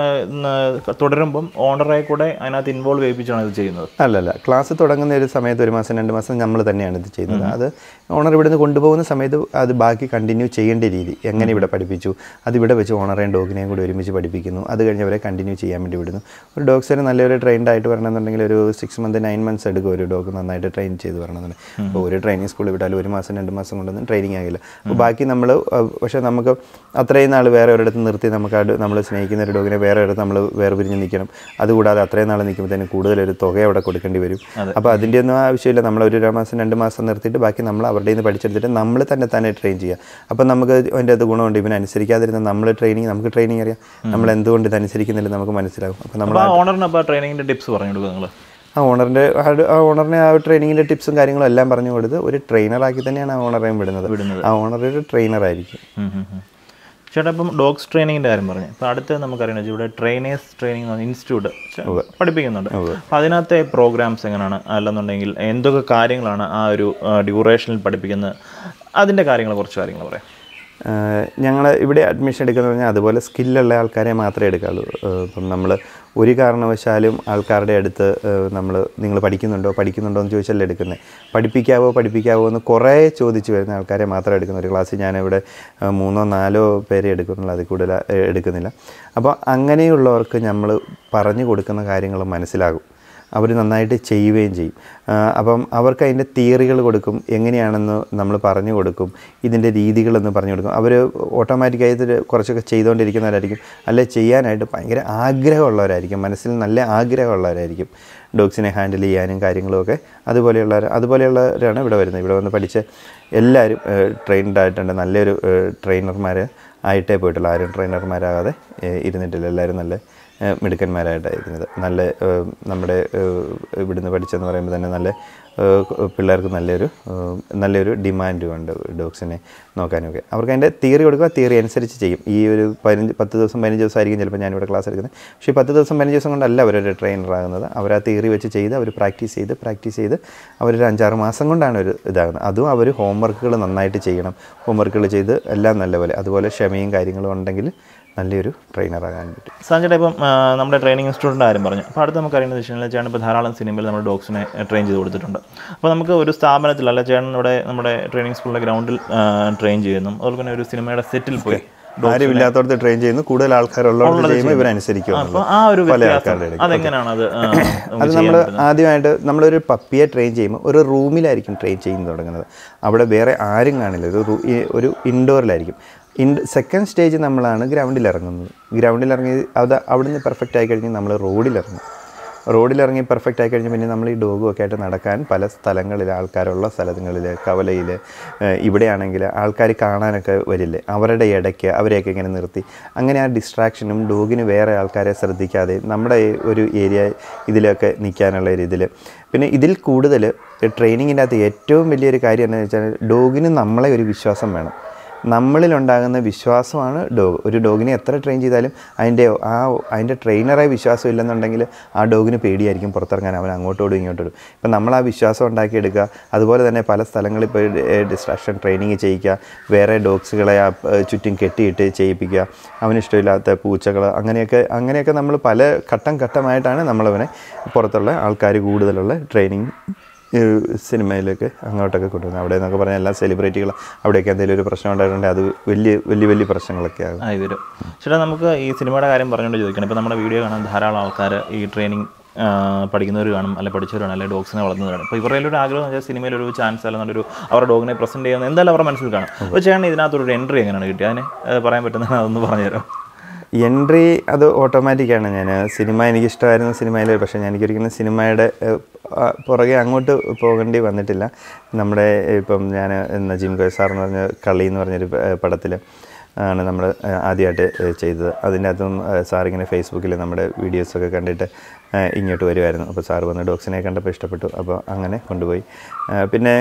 തുടരുമ്പം ഓണറെ കൂടെ അതിനകത്ത് ഇൻവോൾവ് ചെയ്യിപ്പിച്ചാണ് ഇത് ചെയ്യുന്നത് അല്ലല്ല ക്ലാസ് തുടങ്ങുന്ന ഒരു സമയത്ത് ഒരു മാസം രണ്ട് മാസം നമ്മൾ തന്നെയാണ് ഇത് ചെയ്യുന്നത് അത് ഓണർ ഇവിടുന്ന് കൊണ്ടുപോകുന്ന സമയത്ത് അത് ബാക്കി കണ്ടിന്യൂ ചെയ്യേണ്ട രീതി എങ്ങനെ ഇവിടെ പഠിപ്പിച്ചു അത് ഇവിടെ വെച്ച് ഓണറേയും ഡോഗിനെയും കൂടി ഒരുമിച്ച് പഠിപ്പിക്കുന്നു അത് കഴിഞ്ഞ് അവരെ കണ്ടിന്യൂ ചെയ്യാൻ വേണ്ടി വിടുന്നു ഒരു ഡോഗ്സിന് നല്ലൊരു ട്രെയിൻഡ് ആയിട്ട് വരണമെന്നുണ്ടെങ്കിൽ ഒരു സിക്സ് മന്ത് നയൻ മന്ത്സ് എടുക്കും ഒരു ഡോഗ് നന്നായിട്ട് ട്രെയിൻ ചെയ്ത് വരണമെന്നുണ്ടെങ്കിൽ അപ്പോൾ ഒരു ട്രെയിനിങ് സ്കൂളിൽ വിട്ടാലും ഒരു മാസം രണ്ട് മാസം കൊണ്ടൊന്നും ട്രെയിനിങ് ആകില്ല അപ്പോൾ ബാക്കി നമ്മൾ പക്ഷേ നമുക്ക് അത്രയും നാൾ വേറെ ഒരിടത്ത് നിർത്തി നമുക്ക് ആ നമ്മൾ സ്നേഹിക്കുന്ന ഒരു ഡോഗിനെ വേറെ ഒരിടത്ത് നമ്മൾ വേറെ പിരിഞ്ഞ് നിൽക്കണം അതുകൂടാതെ അത്രയും നാൾ നിൽക്കുമ്പോഴത്തേന് കൂടുതലൊരു തുക അവിടെ കൊടുക്കേണ്ടി വരും അപ്പോൾ അതിൻ്റെ ഒന്നും ആവശ്യമില്ല നമ്മൾ ഒരു ഒരു മാസം രണ്ട് മാസം നിർത്തിയിട്ട് ബാക്കി നമ്മൾ അവരുടെ നിന്ന് പഠിച്ചെടുത്തിട്ട് നമ്മൾ തന്നെ തന്നെ ട്രെയിൻ ചെയ്യുക അപ്പം നമുക്ക് അതിൻ്റെ അത് ഗുണമുണ്ട് ഇവൻ അനുസരിക്കാതിരുന്ന നമ്മൾ ട്രെയിനിങ് നമുക്ക് ട്രെയിനിങ് അറിയാം നമ്മൾ എന്തുകൊണ്ട് ഇത് അനുസരിക്കുന്നില്ല നമുക്ക് മനസ്സിലാവും അപ്പോൾ നമ്മൾ അപ്പോൾ ആ ഓണറിന് അപ്പോൾ ട്രെയിനിങ്ങിൻ്റെ ടിപ്സ് പറഞ്ഞു കൊടുക്കുക നിങ്ങൾ ആ ഓണറിൻ്റെ ആ ഓണറിനെ ആ ട്രെയിനിങ്ങിൻ്റെ ടിപ്സും കാര്യങ്ങളും എല്ലാം പറഞ്ഞു കൊടുത്ത് ഒരു ട്രെയിനറാക്കി തന്നെയാണ് ആ ഓണറേയും വിടുന്നത് ആ ഓണർ ഒരു ട്രെയിനറായിരിക്കും ചേട്ടാ ഇപ്പം ഡോഗ്സ് ട്രെയിനിങ്ങിൻ്റെ കാര്യം പറഞ്ഞു അപ്പോൾ അടുത്ത് നമുക്കറിയണം ഇവിടെ ട്രെയിനേഴ്സ് ട്രെയിനിങ് ഇൻസ്റ്റിറ്റ്യൂട്ട് പഠിപ്പിക്കുന്നുണ്ട് അപ്പോൾ അതിനകത്തെ പ്രോഗ്രാംസ് എങ്ങനെയാണ് അല്ലെന്നുണ്ടെങ്കിൽ എന്തൊക്കെ കാര്യങ്ങളാണ് ആ ഒരു ഡ്യൂറേഷനിൽ പഠിപ്പിക്കുന്നത് അതിൻ്റെ കാര്യങ്ങൾ കുറച്ച് കാര്യങ്ങൾ പറയാം ഞങ്ങൾ ഇവിടെ അഡ്മിഷൻ എടുക്കുന്നത് പറഞ്ഞാൽ അതുപോലെ സ്കില്ലുള്ള ആൾക്കാരെ മാത്രമേ എടുക്കാവുള്ളൂ ഏഹ് ഇപ്പം നമ്മൾ ഒരു കാരണവശാലും ആൾക്കാരുടെ അടുത്ത് നമ്മൾ നിങ്ങൾ പഠിക്കുന്നുണ്ടോ പഠിക്കുന്നുണ്ടോ എന്ന് ചോദിച്ചല്ലേ എടുക്കുന്നത് പഠിപ്പിക്കാവോ പഠിപ്പിക്കാവോ എന്ന് കുറേ ചോദിച്ച് വരുന്ന ആൾക്കാരെ മാത്രമേ എടുക്കുന്ന ഒരു ക്ലാസ്സിൽ ഞാനിവിടെ ഏഹ് മൂന്നോ നാലോ പേരെ എടുക്കുന്നുള്ളൂ അതിൽ കൂടുതൽ ഏഹ് എടുക്കുന്നില്ല അപ്പോൾ അങ്ങനെയുള്ളവർക്ക് നമ്മൾ പറഞ്ഞു കൊടുക്കുന്ന കാര്യങ്ങൾ മനസ്സിലാകും അവർ നന്നായിട്ട് ചെയ്യുകയും ചെയ്യും ആ, അപ്പം അവർക്ക് അതിൻ്റെ തിയറികൾ കൊടുക്കും എങ്ങനെയാണെന്ന് നമ്മൾ പറഞ്ഞു കൊടുക്കും ഇതിൻ്റെ രീതികളെന്ന് പറഞ്ഞു കൊടുക്കും അവർ ഓട്ടോമാറ്റിക്കായിട്ട് ഇത് കുറച്ചൊക്കെ ചെയ്തുകൊണ്ടിരിക്കുന്നവരായിരിക്കും അല്ലെ ചെയ്യാനായിട്ട് ഭയങ്കര ആഗ്രഹമുള്ളവരായിരിക്കും മനസ്സിൽ നല്ല ആഗ്രഹമുള്ളവരായിരിക്കും ഡോഗ്സിനെ ഹാൻഡിൽ ചെയ്യാനും കാര്യങ്ങളുമൊക്കെ അതുപോലെയുള്ളവർ അതുപോലെയുള്ളവരാണ് ഇവിടെ വരുന്നത് ഇവിടെ വന്ന് പഠിച്ച എല്ലാവരും ട്രെയിൻഡ് ആയിട്ടുണ്ട് നല്ലൊരു ട്രെയിനർമാർ ആയിട്ടേ പോയിട്ടുള്ളൂ ആരും ട്രെയിനർമാരാകാതെ ഏഹ്, ഇരുന്നിട്ടില്ല എല്ലാവരും നല്ല ഏഹ് മിടുക്കന്മാരായിട്ടായിരുന്നത് നല്ല ഏഹ് നമ്മുടെ ഏഹ് ഇവിടുന്ന് പഠിച്ചെന്ന് പറയുമ്പോൾ തന്നെ നല്ല ഏഹ് പിള്ളേർക്ക് നല്ലൊരു ഏഹ് നല്ലൊരു ഡിമാൻഡും ഉണ്ട് ഡോഗ്സിനെ നോക്കാനൊക്കെ അവർക്ക് അതിൻ്റെ തിയറി കൊടുക്കുക തിയറി അനുസരിച്ച് ചെയ്യും ഈ ഒരു പതിനഞ്ച് പത്ത് ദിവസം പതിനഞ്ച് ദിവസം ആയിരിക്കും ചിലപ്പോൾ ഞാനിവിടെ ക്ലാസ് എടുക്കുന്നത് പക്ഷേ ഈ പത്ത് ദിവസം പതിനഞ്ച് ദിവസം കൊണ്ടല്ല അവരൊരു ട്രെയിനർ ആകുന്നത് അവർ ആ തിയറി വെച്ച് ചെയ്ത് അവർ പ്രാക്ടീസ് ചെയ്ത് പ്രാക്ടീസ് ചെയ്ത് അവരൊരു അഞ്ചാറ് മാസം കൊണ്ടാണ് ഒരു ഇതാകുന്നത് അതും അവർ ഹോംവർക്കുകൾ നന്നായിട്ട് ചെയ്യണം ഹോംവർക്കുകൾ ചെയ്ത് എല്ലാം നല്ലപോലെ അതുപോലെ ക്ഷമയും കാര്യങ്ങളും ഉണ്ടെങ്കിൽ നല്ലൊരു ട്രെയിനറാകാൻ പറ്റും സാഞ്ചേട്ടാ ഇപ്പം ആ, നമ്മുടെ ട്രെയിനിങ് ഇൻസ്റ്റിറ്റ്യൂട്ടിൻ്റെ കാര്യം പറഞ്ഞു അപ്പോൾ അടുത്ത് നമുക്ക് അറിയുന്നത് വെച്ച് കഴിഞ്ഞാൽ ചേട്ടൻ ഇപ്പോൾ ധാരാളം സിനിമയിൽ നമ്മുടെ ഡോഗ്സിനെ ട്രെയിൻ ചെയ്ത് കൊടുത്തിട്ടുണ്ട് അപ്പോൾ നമുക്ക് ഒരു സ്ഥാപനത്തിൽ അല്ല ചേട്ടൻ ഇവിടെ നമ്മുടെ ട്രെയിനിങ് സ്കൂളിലെ ഗ്രൗണ്ടിൽ ട്രെയിൻ ചെയ്യുന്നു അതുപോലെ തന്നെ ഒരു സിനിമയുടെ സെറ്റിൽ പോയി ആരും ഇല്ലാത്തടത്ത് ട്രെയിൻ ചെയ്യുന്നു കൂടുതൽ ആൾക്കാരുള്ളവർ ചെയ്യുമ്പോൾ ഇവരനുസരിക്കും അപ്പോൾ ആ ഒരു പല വ്യത്യാസം ആൾക്കാരുടെ ഇടയ്ക്ക്. അതെങ്ങനെയാണ് അത് ആ, നമുക്ക് അത് നമ്മൾ ആദ്യമായിട്ട് നമ്മളൊരു പപ്പിയെ ട്രെയിൻ ചെയ്യുമ്പോൾ ഒരു റൂമിലായിരിക്കും ട്രെയിൻ ചെയ്ത് തുടങ്ങുന്നത് അവിടെ വേറെ ആരും കാണില്ല ഒരു റൂ- ഈ ഒരു ഇൻഡോറിലായിരിക്കും ഇൻ സെക്കൻഡ് സ്റ്റേജ് നമ്മളാണ് ഗ്രൗണ്ടിൽ ഇറങ്ങുന്നത് ഗ്രൗണ്ടിൽ ഇറങ്ങി അത് അവിടുന്ന് പെർഫെക്റ്റ് ആയി കഴിഞ്ഞ് നമ്മൾ റോഡിൽ ഇറങ്ങും റോഡിലിറങ്ങി പെർഫെക്റ്റ് ആയി കഴിഞ്ഞ് പിന്നെ നമ്മൾ ഈ ഡോഗും ഒക്കെ ആയിട്ട് നടക്കാൻ പല സ്ഥലങ്ങളിൽ ആൾക്കാരുള്ള സ്ഥലങ്ങളിൽ കവലയിൽ ഇവിടെയാണെങ്കിൽ ആൾക്കാർ കാണാനൊക്കെ വരില്ലേ അവരുടെ ഇടയ്ക്ക് അവരെയൊക്കെ ഇങ്ങനെ നിർത്തി അങ്ങനെ ആ ഡിസ്ട്രാക്ഷനും ഡോഗിന് വേറെ ആൾക്കാരെ ശ്രദ്ധിക്കാതെ നമ്മുടെ ഈ ഒരു ഏരിയ ഇതിലൊക്കെ നിൽക്കാനുള്ള ഒരു ഇതിൽ പിന്നെ ഇതിൽ കൂടുതൽ ട്രെയിനിങ്ങിൻ്റെ അകത്ത് ഏറ്റവും വലിയൊരു കാര്യം എന്താണെന്ന് വെച്ചാൽ ഡോഗിന് നമ്മളെ ഒരു വിശ്വാസം വേണം നമ്മളിലുണ്ടാകുന്ന വിശ്വാസമാണ് ഡോഗ് ഒരു ഡോഗിനെ എത്ര ട്രെയിൻ ചെയ്താലും അതിൻ്റെ ആ അതിൻ്റെ ട്രെയിനറായി വിശ്വാസം ഇല്ലെന്നുണ്ടെങ്കിൽ ആ ഡോഗിന് പേടിയായിരിക്കും പുറത്തിറങ്ങാൻ അവൻ അങ്ങോട്ടോടും ഇങ്ങോട്ടോടും ഇപ്പം നമ്മൾ ആ വിശ്വാസം ഉണ്ടാക്കിയെടുക്കുക അതുപോലെ തന്നെ പല സ്ഥലങ്ങളിൽ പോയി ഡിസ്ട്രാക്ഷൻ ട്രെയിനിങ് ചെയ്യിക്കുക വേറെ ഡോഗ്സുകളെ ആ, ഏ, ചുറ്റും കെട്ടിയിട്ട് ചെയ്യിപ്പിക്കുക അവന് ഇഷ്ടമില്ലാത്ത പൂച്ചകൾ അങ്ങനെയൊക്കെ അങ്ങനെയൊക്കെ നമ്മൾ പല ഘട്ടം ഘട്ടമായിട്ടാണ് നമ്മളവനെ പുറത്തുള്ള ആൾക്കാർ കൂടുതലുള്ള ട്രെയിനിങ് ഈ സിനിമയിലേക്ക് അങ്ങോട്ടൊക്കെ കൊണ്ടുവരുന്നത് അവിടെ എന്നൊക്കെ പറഞ്ഞാൽ എല്ലാ സെലിബ്രിറ്റികൾ അവിടെയൊക്കെ എന്തെങ്കിലും ഒരു പ്രശ്നം ഉണ്ടായിട്ടുണ്ടെങ്കിൽ അത് വലിയ വലിയ വലിയ പ്രശ്നങ്ങളൊക്കെ ആകും ആയി വരും ചേട്ടാ നമുക്ക് ഈ സിനിമയുടെ കാര്യം പറഞ്ഞുകൊണ്ട് ചോദിക്കണം ഇപ്പോൾ നമ്മുടെ വീഡിയോ കാണാൻ ധാരാളം ആൾക്കാർ ഈ ട്രെയിനിങ് പഠിക്കുന്നവർ കാണും അല്ലെങ്കിൽ പഠിച്ചവർ കാണും അല്ലെങ്കിൽ ഡോഗ്സിനെ വളർത്തുന്നവർ കാണും അപ്പോൾ ഇവരുടെ ഒരു ആഗ്രഹം എന്ന് വെച്ചാൽ സിനിമയിൽ ഒരു ചാൻസ് അല്ലെന്നൊരു അവരുടെ ഡോഗിനെ പ്രസൻറ്റ് ചെയ്യുന്ന എന്തായാലും അവരുടെ മനസ്സിൽ കാണും അപ്പോൾ ചേട്ടൻ ഇതിനകത്തൊരു എൻട്രി എങ്ങനെയാണ് കിട്ടിയത് അതിനെ ഏഹ്, പറയാൻ പറ്റുന്നത് അതൊന്ന് പറഞ്ഞുതരാം എൻട്രി അത് ഓട്ടോമാറ്റിക്കാണ് ഞാൻ സിനിമ എനിക്ക് ഇഷ്ടമായിരുന്ന സിനിമയിൽ പക്ഷേ ഞാൻ എനിക്കൊരിക്കലും സിനിമയുടെ ഏഹ്, ആ, പുറകെ അങ്ങോട്ട് പോകേണ്ടി വന്നിട്ടില്ല നമ്മുടെ ഇപ്പം ഞാൻ നജീം കോയ് സാർ എന്ന് പറഞ്ഞ കളി എന്ന് പറഞ്ഞൊരു പടത്തിൽ ആണ് നമ്മൾ ആദ്യമായിട്ട് ഏഹ്, ചെയ്തത് അതിൻ്റെ അകത്തും ഏഹ്, സാർ ഇങ്ങനെ ഫേസ്ബുക്കിൽ നമ്മുടെ വീഡിയോസൊക്കെ കണ്ടിട്ട് ഏഹ്, ഇങ്ങോട്ട് വരുമായിരുന്നു അപ്പോൾ സാർ വന്ന് ഡോഗ്സിനെ കണ്ടപ്പോൾ ഇഷ്ടപ്പെട്ടു അപ്പോൾ അങ്ങനെ കൊണ്ടുപോയി ഏഹ്, പിന്നെ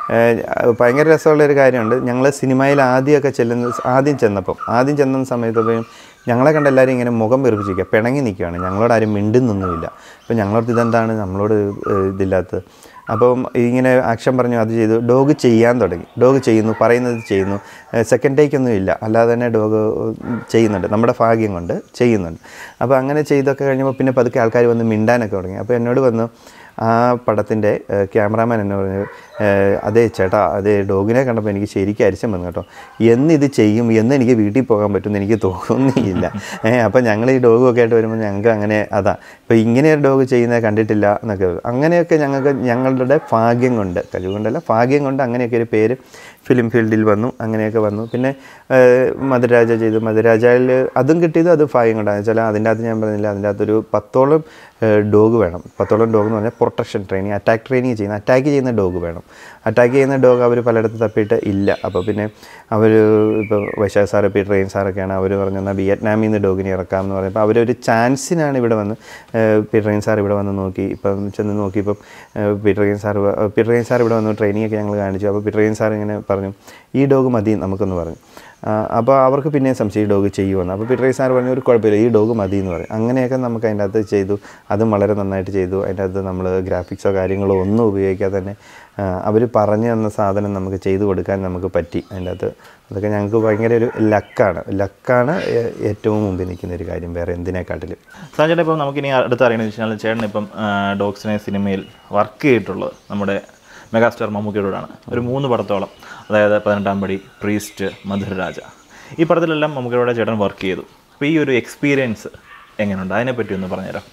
ഏഹ്, ഭയങ്കര രസമുള്ള ഒരു കാര്യമുണ്ട് ഞങ്ങൾ സിനിമയിൽ ആദ്യമൊക്കെ ചെല്ലുന്ന ആദ്യം ചെന്നപ്പം ആദ്യം ചെന്ന സമയത്തൊക്കെയും ഞങ്ങളെ കണ്ട എല്ലാവരും ഇങ്ങനെ മുഖം വെറുപ്പിച്ചിരിക്കുക പിണങ്ങി നിൽക്കുകയാണ് ഞങ്ങളോട് ആരും മിണ്ടുന്നൊന്നുമില്ല അപ്പോൾ ഞങ്ങളോട് ഇതെന്താണ് നമ്മളോട് ഏഹ്, ഇതില്ലാത്തത് അപ്പം ഇങ്ങനെ ആക്ഷൻ പറഞ്ഞു അത് ചെയ്തു ഡോഗ് ചെയ്യാൻ തുടങ്ങി ഡോഗ് ചെയ്യുന്നു പറയുന്നത് ചെയ്യുന്നു സെക്കൻഡ് ടേക്ക് ഒന്നും ഇല്ല അല്ലാതെ തന്നെ ഡോഗ് ചെയ്യുന്നുണ്ട് നമ്മുടെ ഭാഗ്യം കൊണ്ട് ചെയ്യുന്നുണ്ട് അപ്പോൾ അങ്ങനെ ചെയ്തൊക്കെ കഴിഞ്ഞപ്പോൾ പിന്നെ പതുക്കെ ആൾക്കാർ വന്ന് മിണ്ടാനൊക്കെ തുടങ്ങി അപ്പോൾ എന്നോട് വന്നു ആ പടത്തിൻ്റെ ക്യാമറാമാൻ എന്നെ പറഞ്ഞു ഏഹ്, അതെ ചേട്ടാ അതെ ഡോഗിനെ കണ്ടപ്പോൾ എനിക്ക് ശരിക്കും അരിശം വന്നു കേട്ടോ എന്ന് ഇത് ചെയ്യും എന്ന് എനിക്ക് വീട്ടിൽ പോകാൻ പറ്റുമെന്ന് എനിക്ക് തോന്നിയില്ല ഏഹ് അപ്പോൾ ഞങ്ങൾ ഈ ഡോഗൊക്കെ ആയിട്ട് വരുമ്പോൾ ഞങ്ങൾക്ക് അങ്ങനെ അതാ ഇപ്പോൾ ഇങ്ങനെ ഒരു ഡോഗ് ചെയ്യുന്നത് കണ്ടിട്ടില്ല എന്നൊക്കെ അങ്ങനെയൊക്കെ ഞങ്ങൾക്ക് ഞങ്ങളുടെ ഭാഗ്യം കൊണ്ട് കഴിവുകൊണ്ടല്ല ഭാഗ്യം കൊണ്ട് അങ്ങനെയൊക്കെ ഒരു പേര് ഫിലിം ഫീൽഡിൽ വന്നു അങ്ങനെയൊക്കെ വന്നു പിന്നെ ഏഹ്, മധുരാജ ചെയ്തു മധുരാജയിൽ അതും കിട്ടിയത് അത് ഭാഗ്യം കൊണ്ടാണ് വെച്ചാൽ അതിൻ്റെ അകത്ത് ഞാൻ പറഞ്ഞില്ല അതിൻ്റെ അകത്തൊരു പത്തോളം ഡോഗ് വേണം പത്തോളം ഡോഗ് എന്ന് പറഞ്ഞാൽ പ്രൊട്ടക്ഷൻ ട്രെയിനിങ് അറ്റാക്ക് ട്രെയിനിങ് ചെയ്യുന്ന അറ്റാക്ക് ചെയ്യുന്ന ഡോഗ് വേണം അറ്റാക്ക് ചെയ്യുന്ന ഡോഗ് അവർ പലയിടത്ത് തപ്പിയിട്ട് ഇല്ല അപ്പോൾ പിന്നെ അവർ ഇപ്പോൾ വൈശാഖ് സാർ ഇപ്പോൾ ട്രെയിൻ സാറൊക്കെയാണ് അവർ പറഞ്ഞാൽ വിയറ്റ്നാമിൽ നിന്ന് ഡോഗിനെ ഇറക്കാം എന്ന് പറഞ്ഞപ്പോൾ അവരൊരു ചാൻസിനാണ് ഇവിടെ വന്ന് പി ട്രെയിൻ സാർ ഇവിടെ വന്ന് നോക്കി ഇപ്പം ചെന്ന് നോക്കിയപ്പം P train sir P train sir ഇവിടെ വന്നു ട്രെയിനിങ് ഒക്കെ ഞങ്ങൾ കാണിച്ചു അപ്പോൾ പി ട്രെയിൻ സാർ ഇങ്ങനെ പറഞ്ഞു ഈ ഡോഗ് മതി നമുക്കെന്ന് പറഞ്ഞു അപ്പോൾ അവർക്ക് പിന്നെയും സംശയം ഈ ഡോഗ് ചെയ്യുമെന്ന് അപ്പോൾ പീറ്റർ സാർ പറഞ്ഞു ഒരു കുഴപ്പമില്ല ഈ ഡോഗ് മതി എന്ന് പറയും അങ്ങനെയൊക്കെ നമുക്ക് അതിൻ്റെ അകത്ത് ചെയ്തു അതും വളരെ നന്നായിട്ട് ചെയ്തു അതിൻ്റെ അകത്ത് നമ്മൾ ഗ്രാഫിക്സോ കാര്യങ്ങളോ ഒന്നും ഉപയോഗിക്കാതെ തന്നെ അവർ പറഞ്ഞു തന്ന സാധനം നമുക്ക് ചെയ്തു കൊടുക്കാൻ നമുക്ക് പറ്റി അതിൻ്റെ അകത്ത് അതൊക്കെ ഞങ്ങൾക്ക് ഭയങ്കര ഒരു ലക്കാണ് ലക്കാണ് ഏ- ഏറ്റവും മുമ്പിൽ നിൽക്കുന്ന ഒരു കാര്യം വേറെ എന്തിനേക്കാട്ടിലും സാഞ്ചേട്ടൻ ഇപ്പം നമുക്കിനി അടുത്ത് അറിയണമെന്ന് വെച്ചാൽ ചേട്ടൻ ഇപ്പം ഡോഗ്സിനെ സിനിമയിൽ വർക്ക് ചെയ്തിട്ടുള്ളത് നമ്മുടെ മെഗാസ്റ്റാർ മമ്മൂക്കിയോടാണ് ഒരു മൂന്ന് പടത്തോളം അതായത് പതിനെട്ടാം പടി പ്രീസ്റ്റ് മധുരരാജ ഈ പടത്തിലെല്ലാം മമ്മൂക്കിയോടെ ചേട്ടൻ വർക്ക് ചെയ്തു അപ്പോൾ ഈ ഒരു എക്സ്പീരിയൻസ് എങ്ങനെയുണ്ട് അതിനെപ്പറ്റി ഒന്ന് പറഞ്ഞുതരാം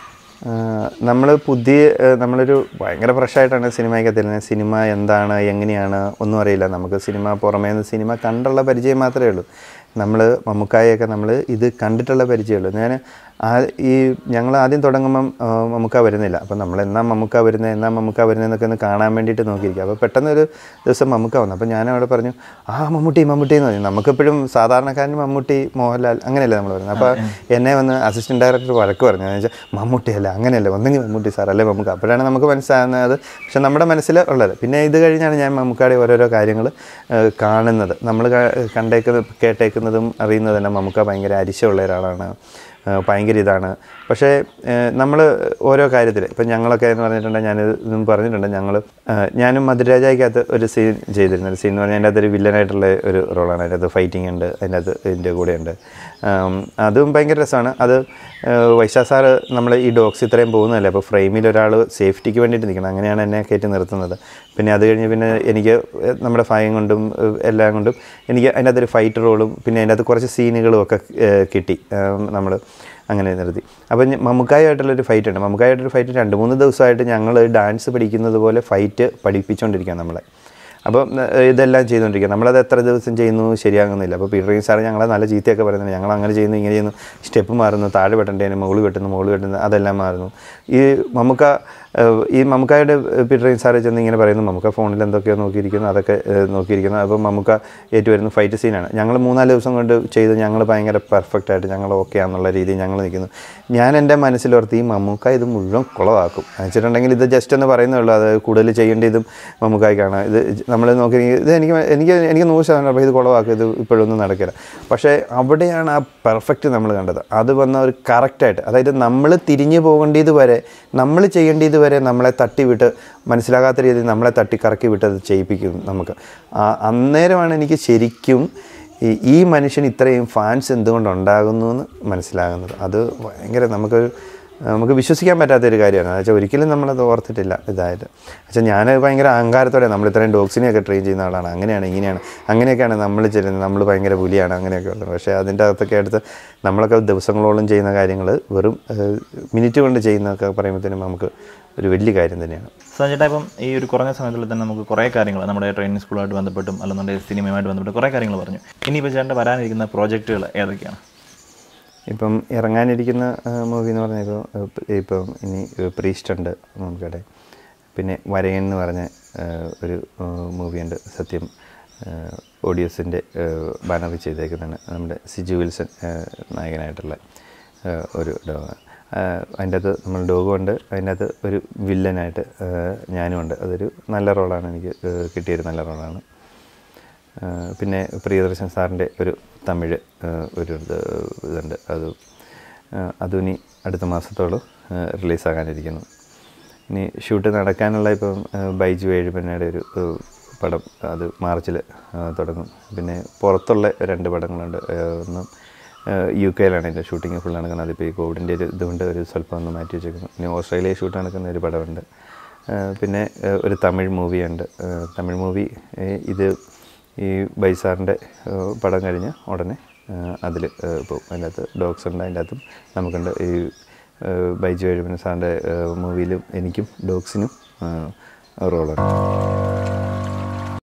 നമ്മൾ പുതിയ ഏഹ് നമ്മളൊരു ഭയങ്കര ഫ്രഷായിട്ടാണ് സിനിമയ്ക്ക് എത്തിയിരുന്നത് സിനിമ എന്താണ് എങ്ങനെയാണ് ഒന്നും അറിയില്ല നമുക്ക് സിനിമ പുറമേ നിന്ന് സിനിമ കണ്ടുള്ള പരിചയം മാത്രമേ ഉള്ളൂ നമ്മൾ മമ്മൂക്കായൊക്കെ നമ്മൾ ഇത് കണ്ടിട്ടുള്ള പരിചയമുള്ളൂ ഞാൻ ആ ഈ ഞങ്ങൾ ആദ്യം തുടങ്ങുമ്പം ആ, മമ്മൂക്ക വരുന്നില്ല അപ്പം നമ്മൾ എന്നാ മമ്മൂക്ക വരുന്നത് എന്നാ മമ്മൂക്ക വരുന്നതെന്നൊക്കെ ഒന്ന് കാണാൻ വേണ്ടിയിട്ട് നോക്കിയിരിക്കുക അപ്പോൾ പെട്ടെന്ന് ഒരു ദിവസം മമ്മൂക്ക വന്നു അപ്പോൾ ഞാൻ അവിടെ പറഞ്ഞു ആ മമ്മൂട്ടി മമ്മൂട്ടി എന്ന് പറഞ്ഞു നമുക്കെപ്പോഴും സാധാരണക്കാരൻ മമ്മൂട്ടി മോഹൻലാൽ അങ്ങനെയല്ലേ നമ്മൾ പറയുന്നത് അപ്പോൾ എന്നെ വന്ന് അസിസ്റ്റൻറ്റ് ഡയറക്ടർ വഴക്ക് പറഞ്ഞു എന്ന് വെച്ചാൽ മമ്മൂട്ടിയല്ല അങ്ങനെയല്ല ഒന്നെങ്കിൽ മമ്മൂട്ടി സാർ അല്ലേ മമ്മൂക്ക അപ്പോഴാണ് നമുക്ക് മനസ്സിലാകുന്നത് പക്ഷെ നമ്മുടെ മനസ്സിൽ ഉള്ളത് പിന്നെ ഇത് കഴിഞ്ഞാണ് ഞാൻ മമ്മൂക്കാടെ ഓരോരോ കാര്യങ്ങൾ കാണുന്നത് നമ്മൾ കണ്ടേക്കുന്നത് കേട്ടേക്കുന്നതും അറിയുന്നത് തന്നെ മമ്മൂക്ക ഭയങ്കര അരിശമുള്ള ഒരാളാണ് ഏഹ് ഭയങ്കര ഇതാണ് പക്ഷേ നമ്മൾ ഓരോ കാര്യത്തിൽ ഇപ്പം ഞങ്ങളൊക്കെ എന്ന് പറഞ്ഞിട്ടുണ്ട് ഞാൻ ഇതും പറഞ്ഞിട്ടുണ്ട് ഞങ്ങൾ ഞാനും മധുരാജയ്ക്കകത്ത് ഒരു സീൻ ചെയ്തിരുന്നു ഒരു സീൻ എന്ന് പറഞ്ഞാൽ അതിൻ്റെ അകത്ത് ഒരു വില്ലനായിട്ടുള്ള ഒരു റോളാണ് അതിൻ്റെ അകത്ത് ഫൈറ്റിംഗ് ഉണ്ട് അതിൻ്റെ അകത്ത് ഇതിൻ്റെ കൂടെ ഉണ്ട് ഉം, അതും ഭയങ്കര രസമാണ് അത് വൈശാ സാറ് നമ്മൾ ഈ ഡോഗ്സ് ഇത്രയും പോകുന്നതല്ലേ അപ്പോൾ ഫ്രെയിമിൽ ഒരാൾ സേഫ്റ്റിക്ക് വേണ്ടിയിട്ട് നിൽക്കണം അങ്ങനെയാണ് എന്നെ കയറ്റി നിർത്തുന്നത് പിന്നെ അത് കഴിഞ്ഞ് പിന്നെ എനിക്ക് നമ്മുടെ ഫയം കൊണ്ടും ഏഹ് എല്ലാം കൊണ്ടും എനിക്ക് അതിൻ്റെ അകത്തൊരു ഫൈറ്റ് റോളും പിന്നെ അതിൻ്റെ അകത്ത് കുറച്ച് സീനുകളും ഒക്കെ ഏഹ് കിട്ടി നമ്മൾ അങ്ങനെ നിർത്തി അപ്പം ഞ- മമ്മൂക്കായുമായിട്ടുള്ളൊരു ഫൈറ്റ് ഉണ്ട് മമ്മൂക്കായിട്ടൊരു ഫൈറ്റ് രണ്ട് മൂന്ന് ദിവസമായിട്ട് ഞങ്ങൾ ഡാൻസ് പഠിക്കുന്നത് പോലെ ഫൈറ്റ് പഠിപ്പിച്ചുകൊണ്ടിരിക്കുക നമ്മളെ അപ്പം ഏഹ് ഇതെല്ലാം ചെയ്തുകൊണ്ടിരിക്കുക നമ്മളത് എത്ര ദിവസം ചെയ്യുന്നു ശരിയാകുന്നില്ല അപ്പോൾ പീറ്റർ സാർ ഞങ്ങളെ നല്ല ചീത്തയൊക്കെ പറയുന്നത് ഞങ്ങൾ അങ്ങനെ ചെയ്യുന്നു ഇങ്ങനെ ചെയ്യുന്നു സ്റ്റെപ്പ് മാറുന്നു താഴെ വെട്ടേണ്ടതിന് മുകളിൽ വെട്ടുന്നു മുകളിൽ വെട്ടുന്നു അതെല്ലാം മാറുന്നു ഈ മമ്മൂക്ക ഏഹ് ഈ മമ്മൂക്കായുടെ പീറ്റർ സാറ് ചെന്ന് ഇങ്ങനെ പറയുന്നു മമ്മൂക്ക ഫോണിൽ എന്തൊക്കെയോ നോക്കിയിരിക്കുന്നു അതൊക്കെ ഏഹ് നോക്കിയിരിക്കുന്നു അപ്പോൾ മമ്മൂക്ക ഏറ്റു വരുന്ന ഫൈറ്റ് സീനാണ് ഞങ്ങൾ മൂന്നാല് ദിവസം കൊണ്ട് ചെയ്ത് ഞങ്ങൾ ഭയങ്കര പെർഫെക്റ്റ് ആയിട്ട് ഞങ്ങൾ ഓക്കെ ആണെന്നുള്ള രീതിയിൽ ഞങ്ങൾ നിൽക്കുന്നു ഞാൻ എൻ്റെ മനസ്സിലോർത്ത് ഈ മമ്മൂക്ക ഇത് മുഴുവൻ കുളവാക്കും വെച്ചിട്ടുണ്ടെങ്കിൽ ഇത് ജസ്റ്റ് എന്ന് പറയുന്നേ ഉള്ളൂ അത് കൂടുതൽ ചെയ്യേണ്ട ഇതും മമ്മൂക്കായ്ക്കാണ് ഇത് നമ്മൾ നോക്കി ഇത് എനിക്ക് എനിക്ക് എനിക്ക് നൂറ് ശതമാനം അപ്പോൾ ഇത് കുളവാക്കും ഇത് ഇപ്പോഴൊന്നും നടക്കില്ല പക്ഷേ അവിടെയാണ് ആ പെർഫെക്റ്റ് നമ്മൾ കണ്ടത് അത് വന്ന ഒരു കറക്റ്റായിട്ട് അതായത് നമ്മൾ തിരിഞ്ഞു പോകേണ്ടത് വരെ നമ്മൾ ചെയ്യേണ്ടത് വരെ നമ്മളെ തട്ടിവിട്ട് മനസ്സിലാകാത്ത രീതിയിൽ നമ്മളെ തട്ടി കറക്കി വിട്ട് അത് ചെയ്യിപ്പിക്കും നമുക്ക് ആ അന്നേരമാണ് എനിക്ക് ശരിക്കും ഈ ഈ മനുഷ്യൻ ഇത്രയും ഫാൻസ് എന്തുകൊണ്ട് ഉണ്ടാകുന്നു എന്ന് മനസ്സിലാകുന്നത് അത് ഭയങ്കര നമുക്കൊരു നമുക്ക് വിശ്വസിക്കാൻ പറ്റാത്തൊരു കാര്യമാണ് എന്ന് വെച്ചാൽ ഒരിക്കലും നമ്മളത് ഓർത്തിട്ടില്ല ഇതായിട്ട് പക്ഷേ ഞാൻ ഭയങ്കര അഹങ്കാരത്തോടെ നമ്മൾ ഇത്രയും ഡോഗ്സിനെയൊക്കെ ട്രെയിൻ ചെയ്യുന്ന ആളാണ് അങ്ങനെയാണ് ഇങ്ങനെയാണ് അങ്ങനെയൊക്കെയാണ് നമ്മൾ ചെയ്യുന്നത് നമ്മൾ ഭയങ്കര പുലിയാണ് അങ്ങനെയൊക്കെ ഉള്ളത് പക്ഷേ അതിൻ്റെ അകത്തൊക്കെ എടുത്ത് നമ്മളൊക്കെ ദിവസങ്ങളോളം ചെയ്യുന്ന കാര്യങ്ങൾ വെറും ഏഹ്, മിനിറ്റ് കൊണ്ട് ചെയ്യുന്നതൊക്കെ പറയുമ്പോഴത്തേനും നമുക്ക് ഒരു വലിയ കാര്യം തന്നെയാണ് സഞ്ജേട്ടാ ഇപ്പം ഈ ഒരു കുറഞ്ഞ സമയത്തിൽ തന്നെ നമുക്ക് കുറേ കാര്യങ്ങൾ നമ്മുടെ ട്രെയിനിങ് സ്കൂളുമായിട്ട് ബന്ധപ്പെട്ടും അല്ലെന്നുണ്ടെങ്കിൽ സിനിമയുമായിട്ട് ബന്ധപ്പെട്ട് കുറേ കാര്യങ്ങൾ പറഞ്ഞു ഇനിയിപ്പോൾ ചേട്ടൻ്റെ വരാനിരിക്കുന്ന പ്രോജക്റ്റുകൾ ഏതൊക്കെയാണ് ഇപ്പം ഇറങ്ങാനിരിക്കുന്ന മൂവി എന്ന് പറഞ്ഞാൽ ഇപ്പോൾ ഇപ്പം ഇനി പ്രീസ്റ്റ് ഉണ്ട് നമുക്കിടെ പിന്നെ വരയൻ എന്ന് പറഞ്ഞ ആ, ഒരു മൂവിയുണ്ട് സത്യം ഓഡിയോസിൻ്റെ ബാനറിൽ ചെയ്തേക്കുന്നതാണ് നമ്മുടെ സിജു വിൽസൺ ആ, നായകനായിട്ടുള്ള ആ, ഒരു ഡോഗ് അതിൻ്റെ അകത്ത് നമ്മൾ ഡോഗും ഉണ്ട് അതിൻ്റെ അകത്ത് ഒരു വില്ലനായിട്ട് ആ, ഞാനും ഉണ്ട് അതൊരു നല്ല റോളാണ് എനിക്ക് ആ, കിട്ടിയൊരു നല്ല റോളാണ് ആ, പിന്നെ പ്രിയദർശൻ സാറിൻ്റെ ഒരു തമിഴ് ആ, ഒരു ഇത് ഇതുണ്ട് അത് ആ, അതും ഇനി അടുത്ത മാസത്തോളം റിലീസാകാനിരിക്കുന്നു ഇനി ഷൂട്ട് നടക്കാനുള്ള ഇപ്പം ആ, ബൈജു ഏഴുപന്നയുടെ ഒരു ആ, പടം അത് മാർച്ചിൽ തുടങ്ങും പിന്നെ പുറത്തുള്ള രണ്ട് പടങ്ങളുണ്ട് ആ, ഒന്ന് യു കെയിലാണ് എൻ്റെ ഷൂട്ടിങ് ഫുൾ നടക്കുന്നത് അതിപ്പോൾ ഈ കോവിഡിൻ്റെ ഒരു ഇതുകൊണ്ട് ഒരു സ്വല്പം ഒന്ന് മാറ്റി വെച്ചേക്കുന്നു ഇനി ഓസ്ട്രേലിയ ഷൂട്ട് നടക്കുന്ന ഒരു പടമുണ്ട് ആ, പിന്നെ ആ, ഒരു തമിഴ് മൂവിയുണ്ട് ആ, തമിഴ് മൂവി ഇത് ഈ ബൈസാറിൻ്റെ പടം കഴിഞ്ഞ് ഉടനെ അതിൽ പോകും അതിൻ്റെ അകത്ത് ഡോഗ്സ് ഉണ്ട് അതിൻ്റെ അകത്തും നമുക്കുണ്ട് ഈ ആ, ബൈജു എഴുപന സാറിൻ്റെ മൂവിയിലും എനിക്കും ഡോഗ്സിനും റോളുണ്ട്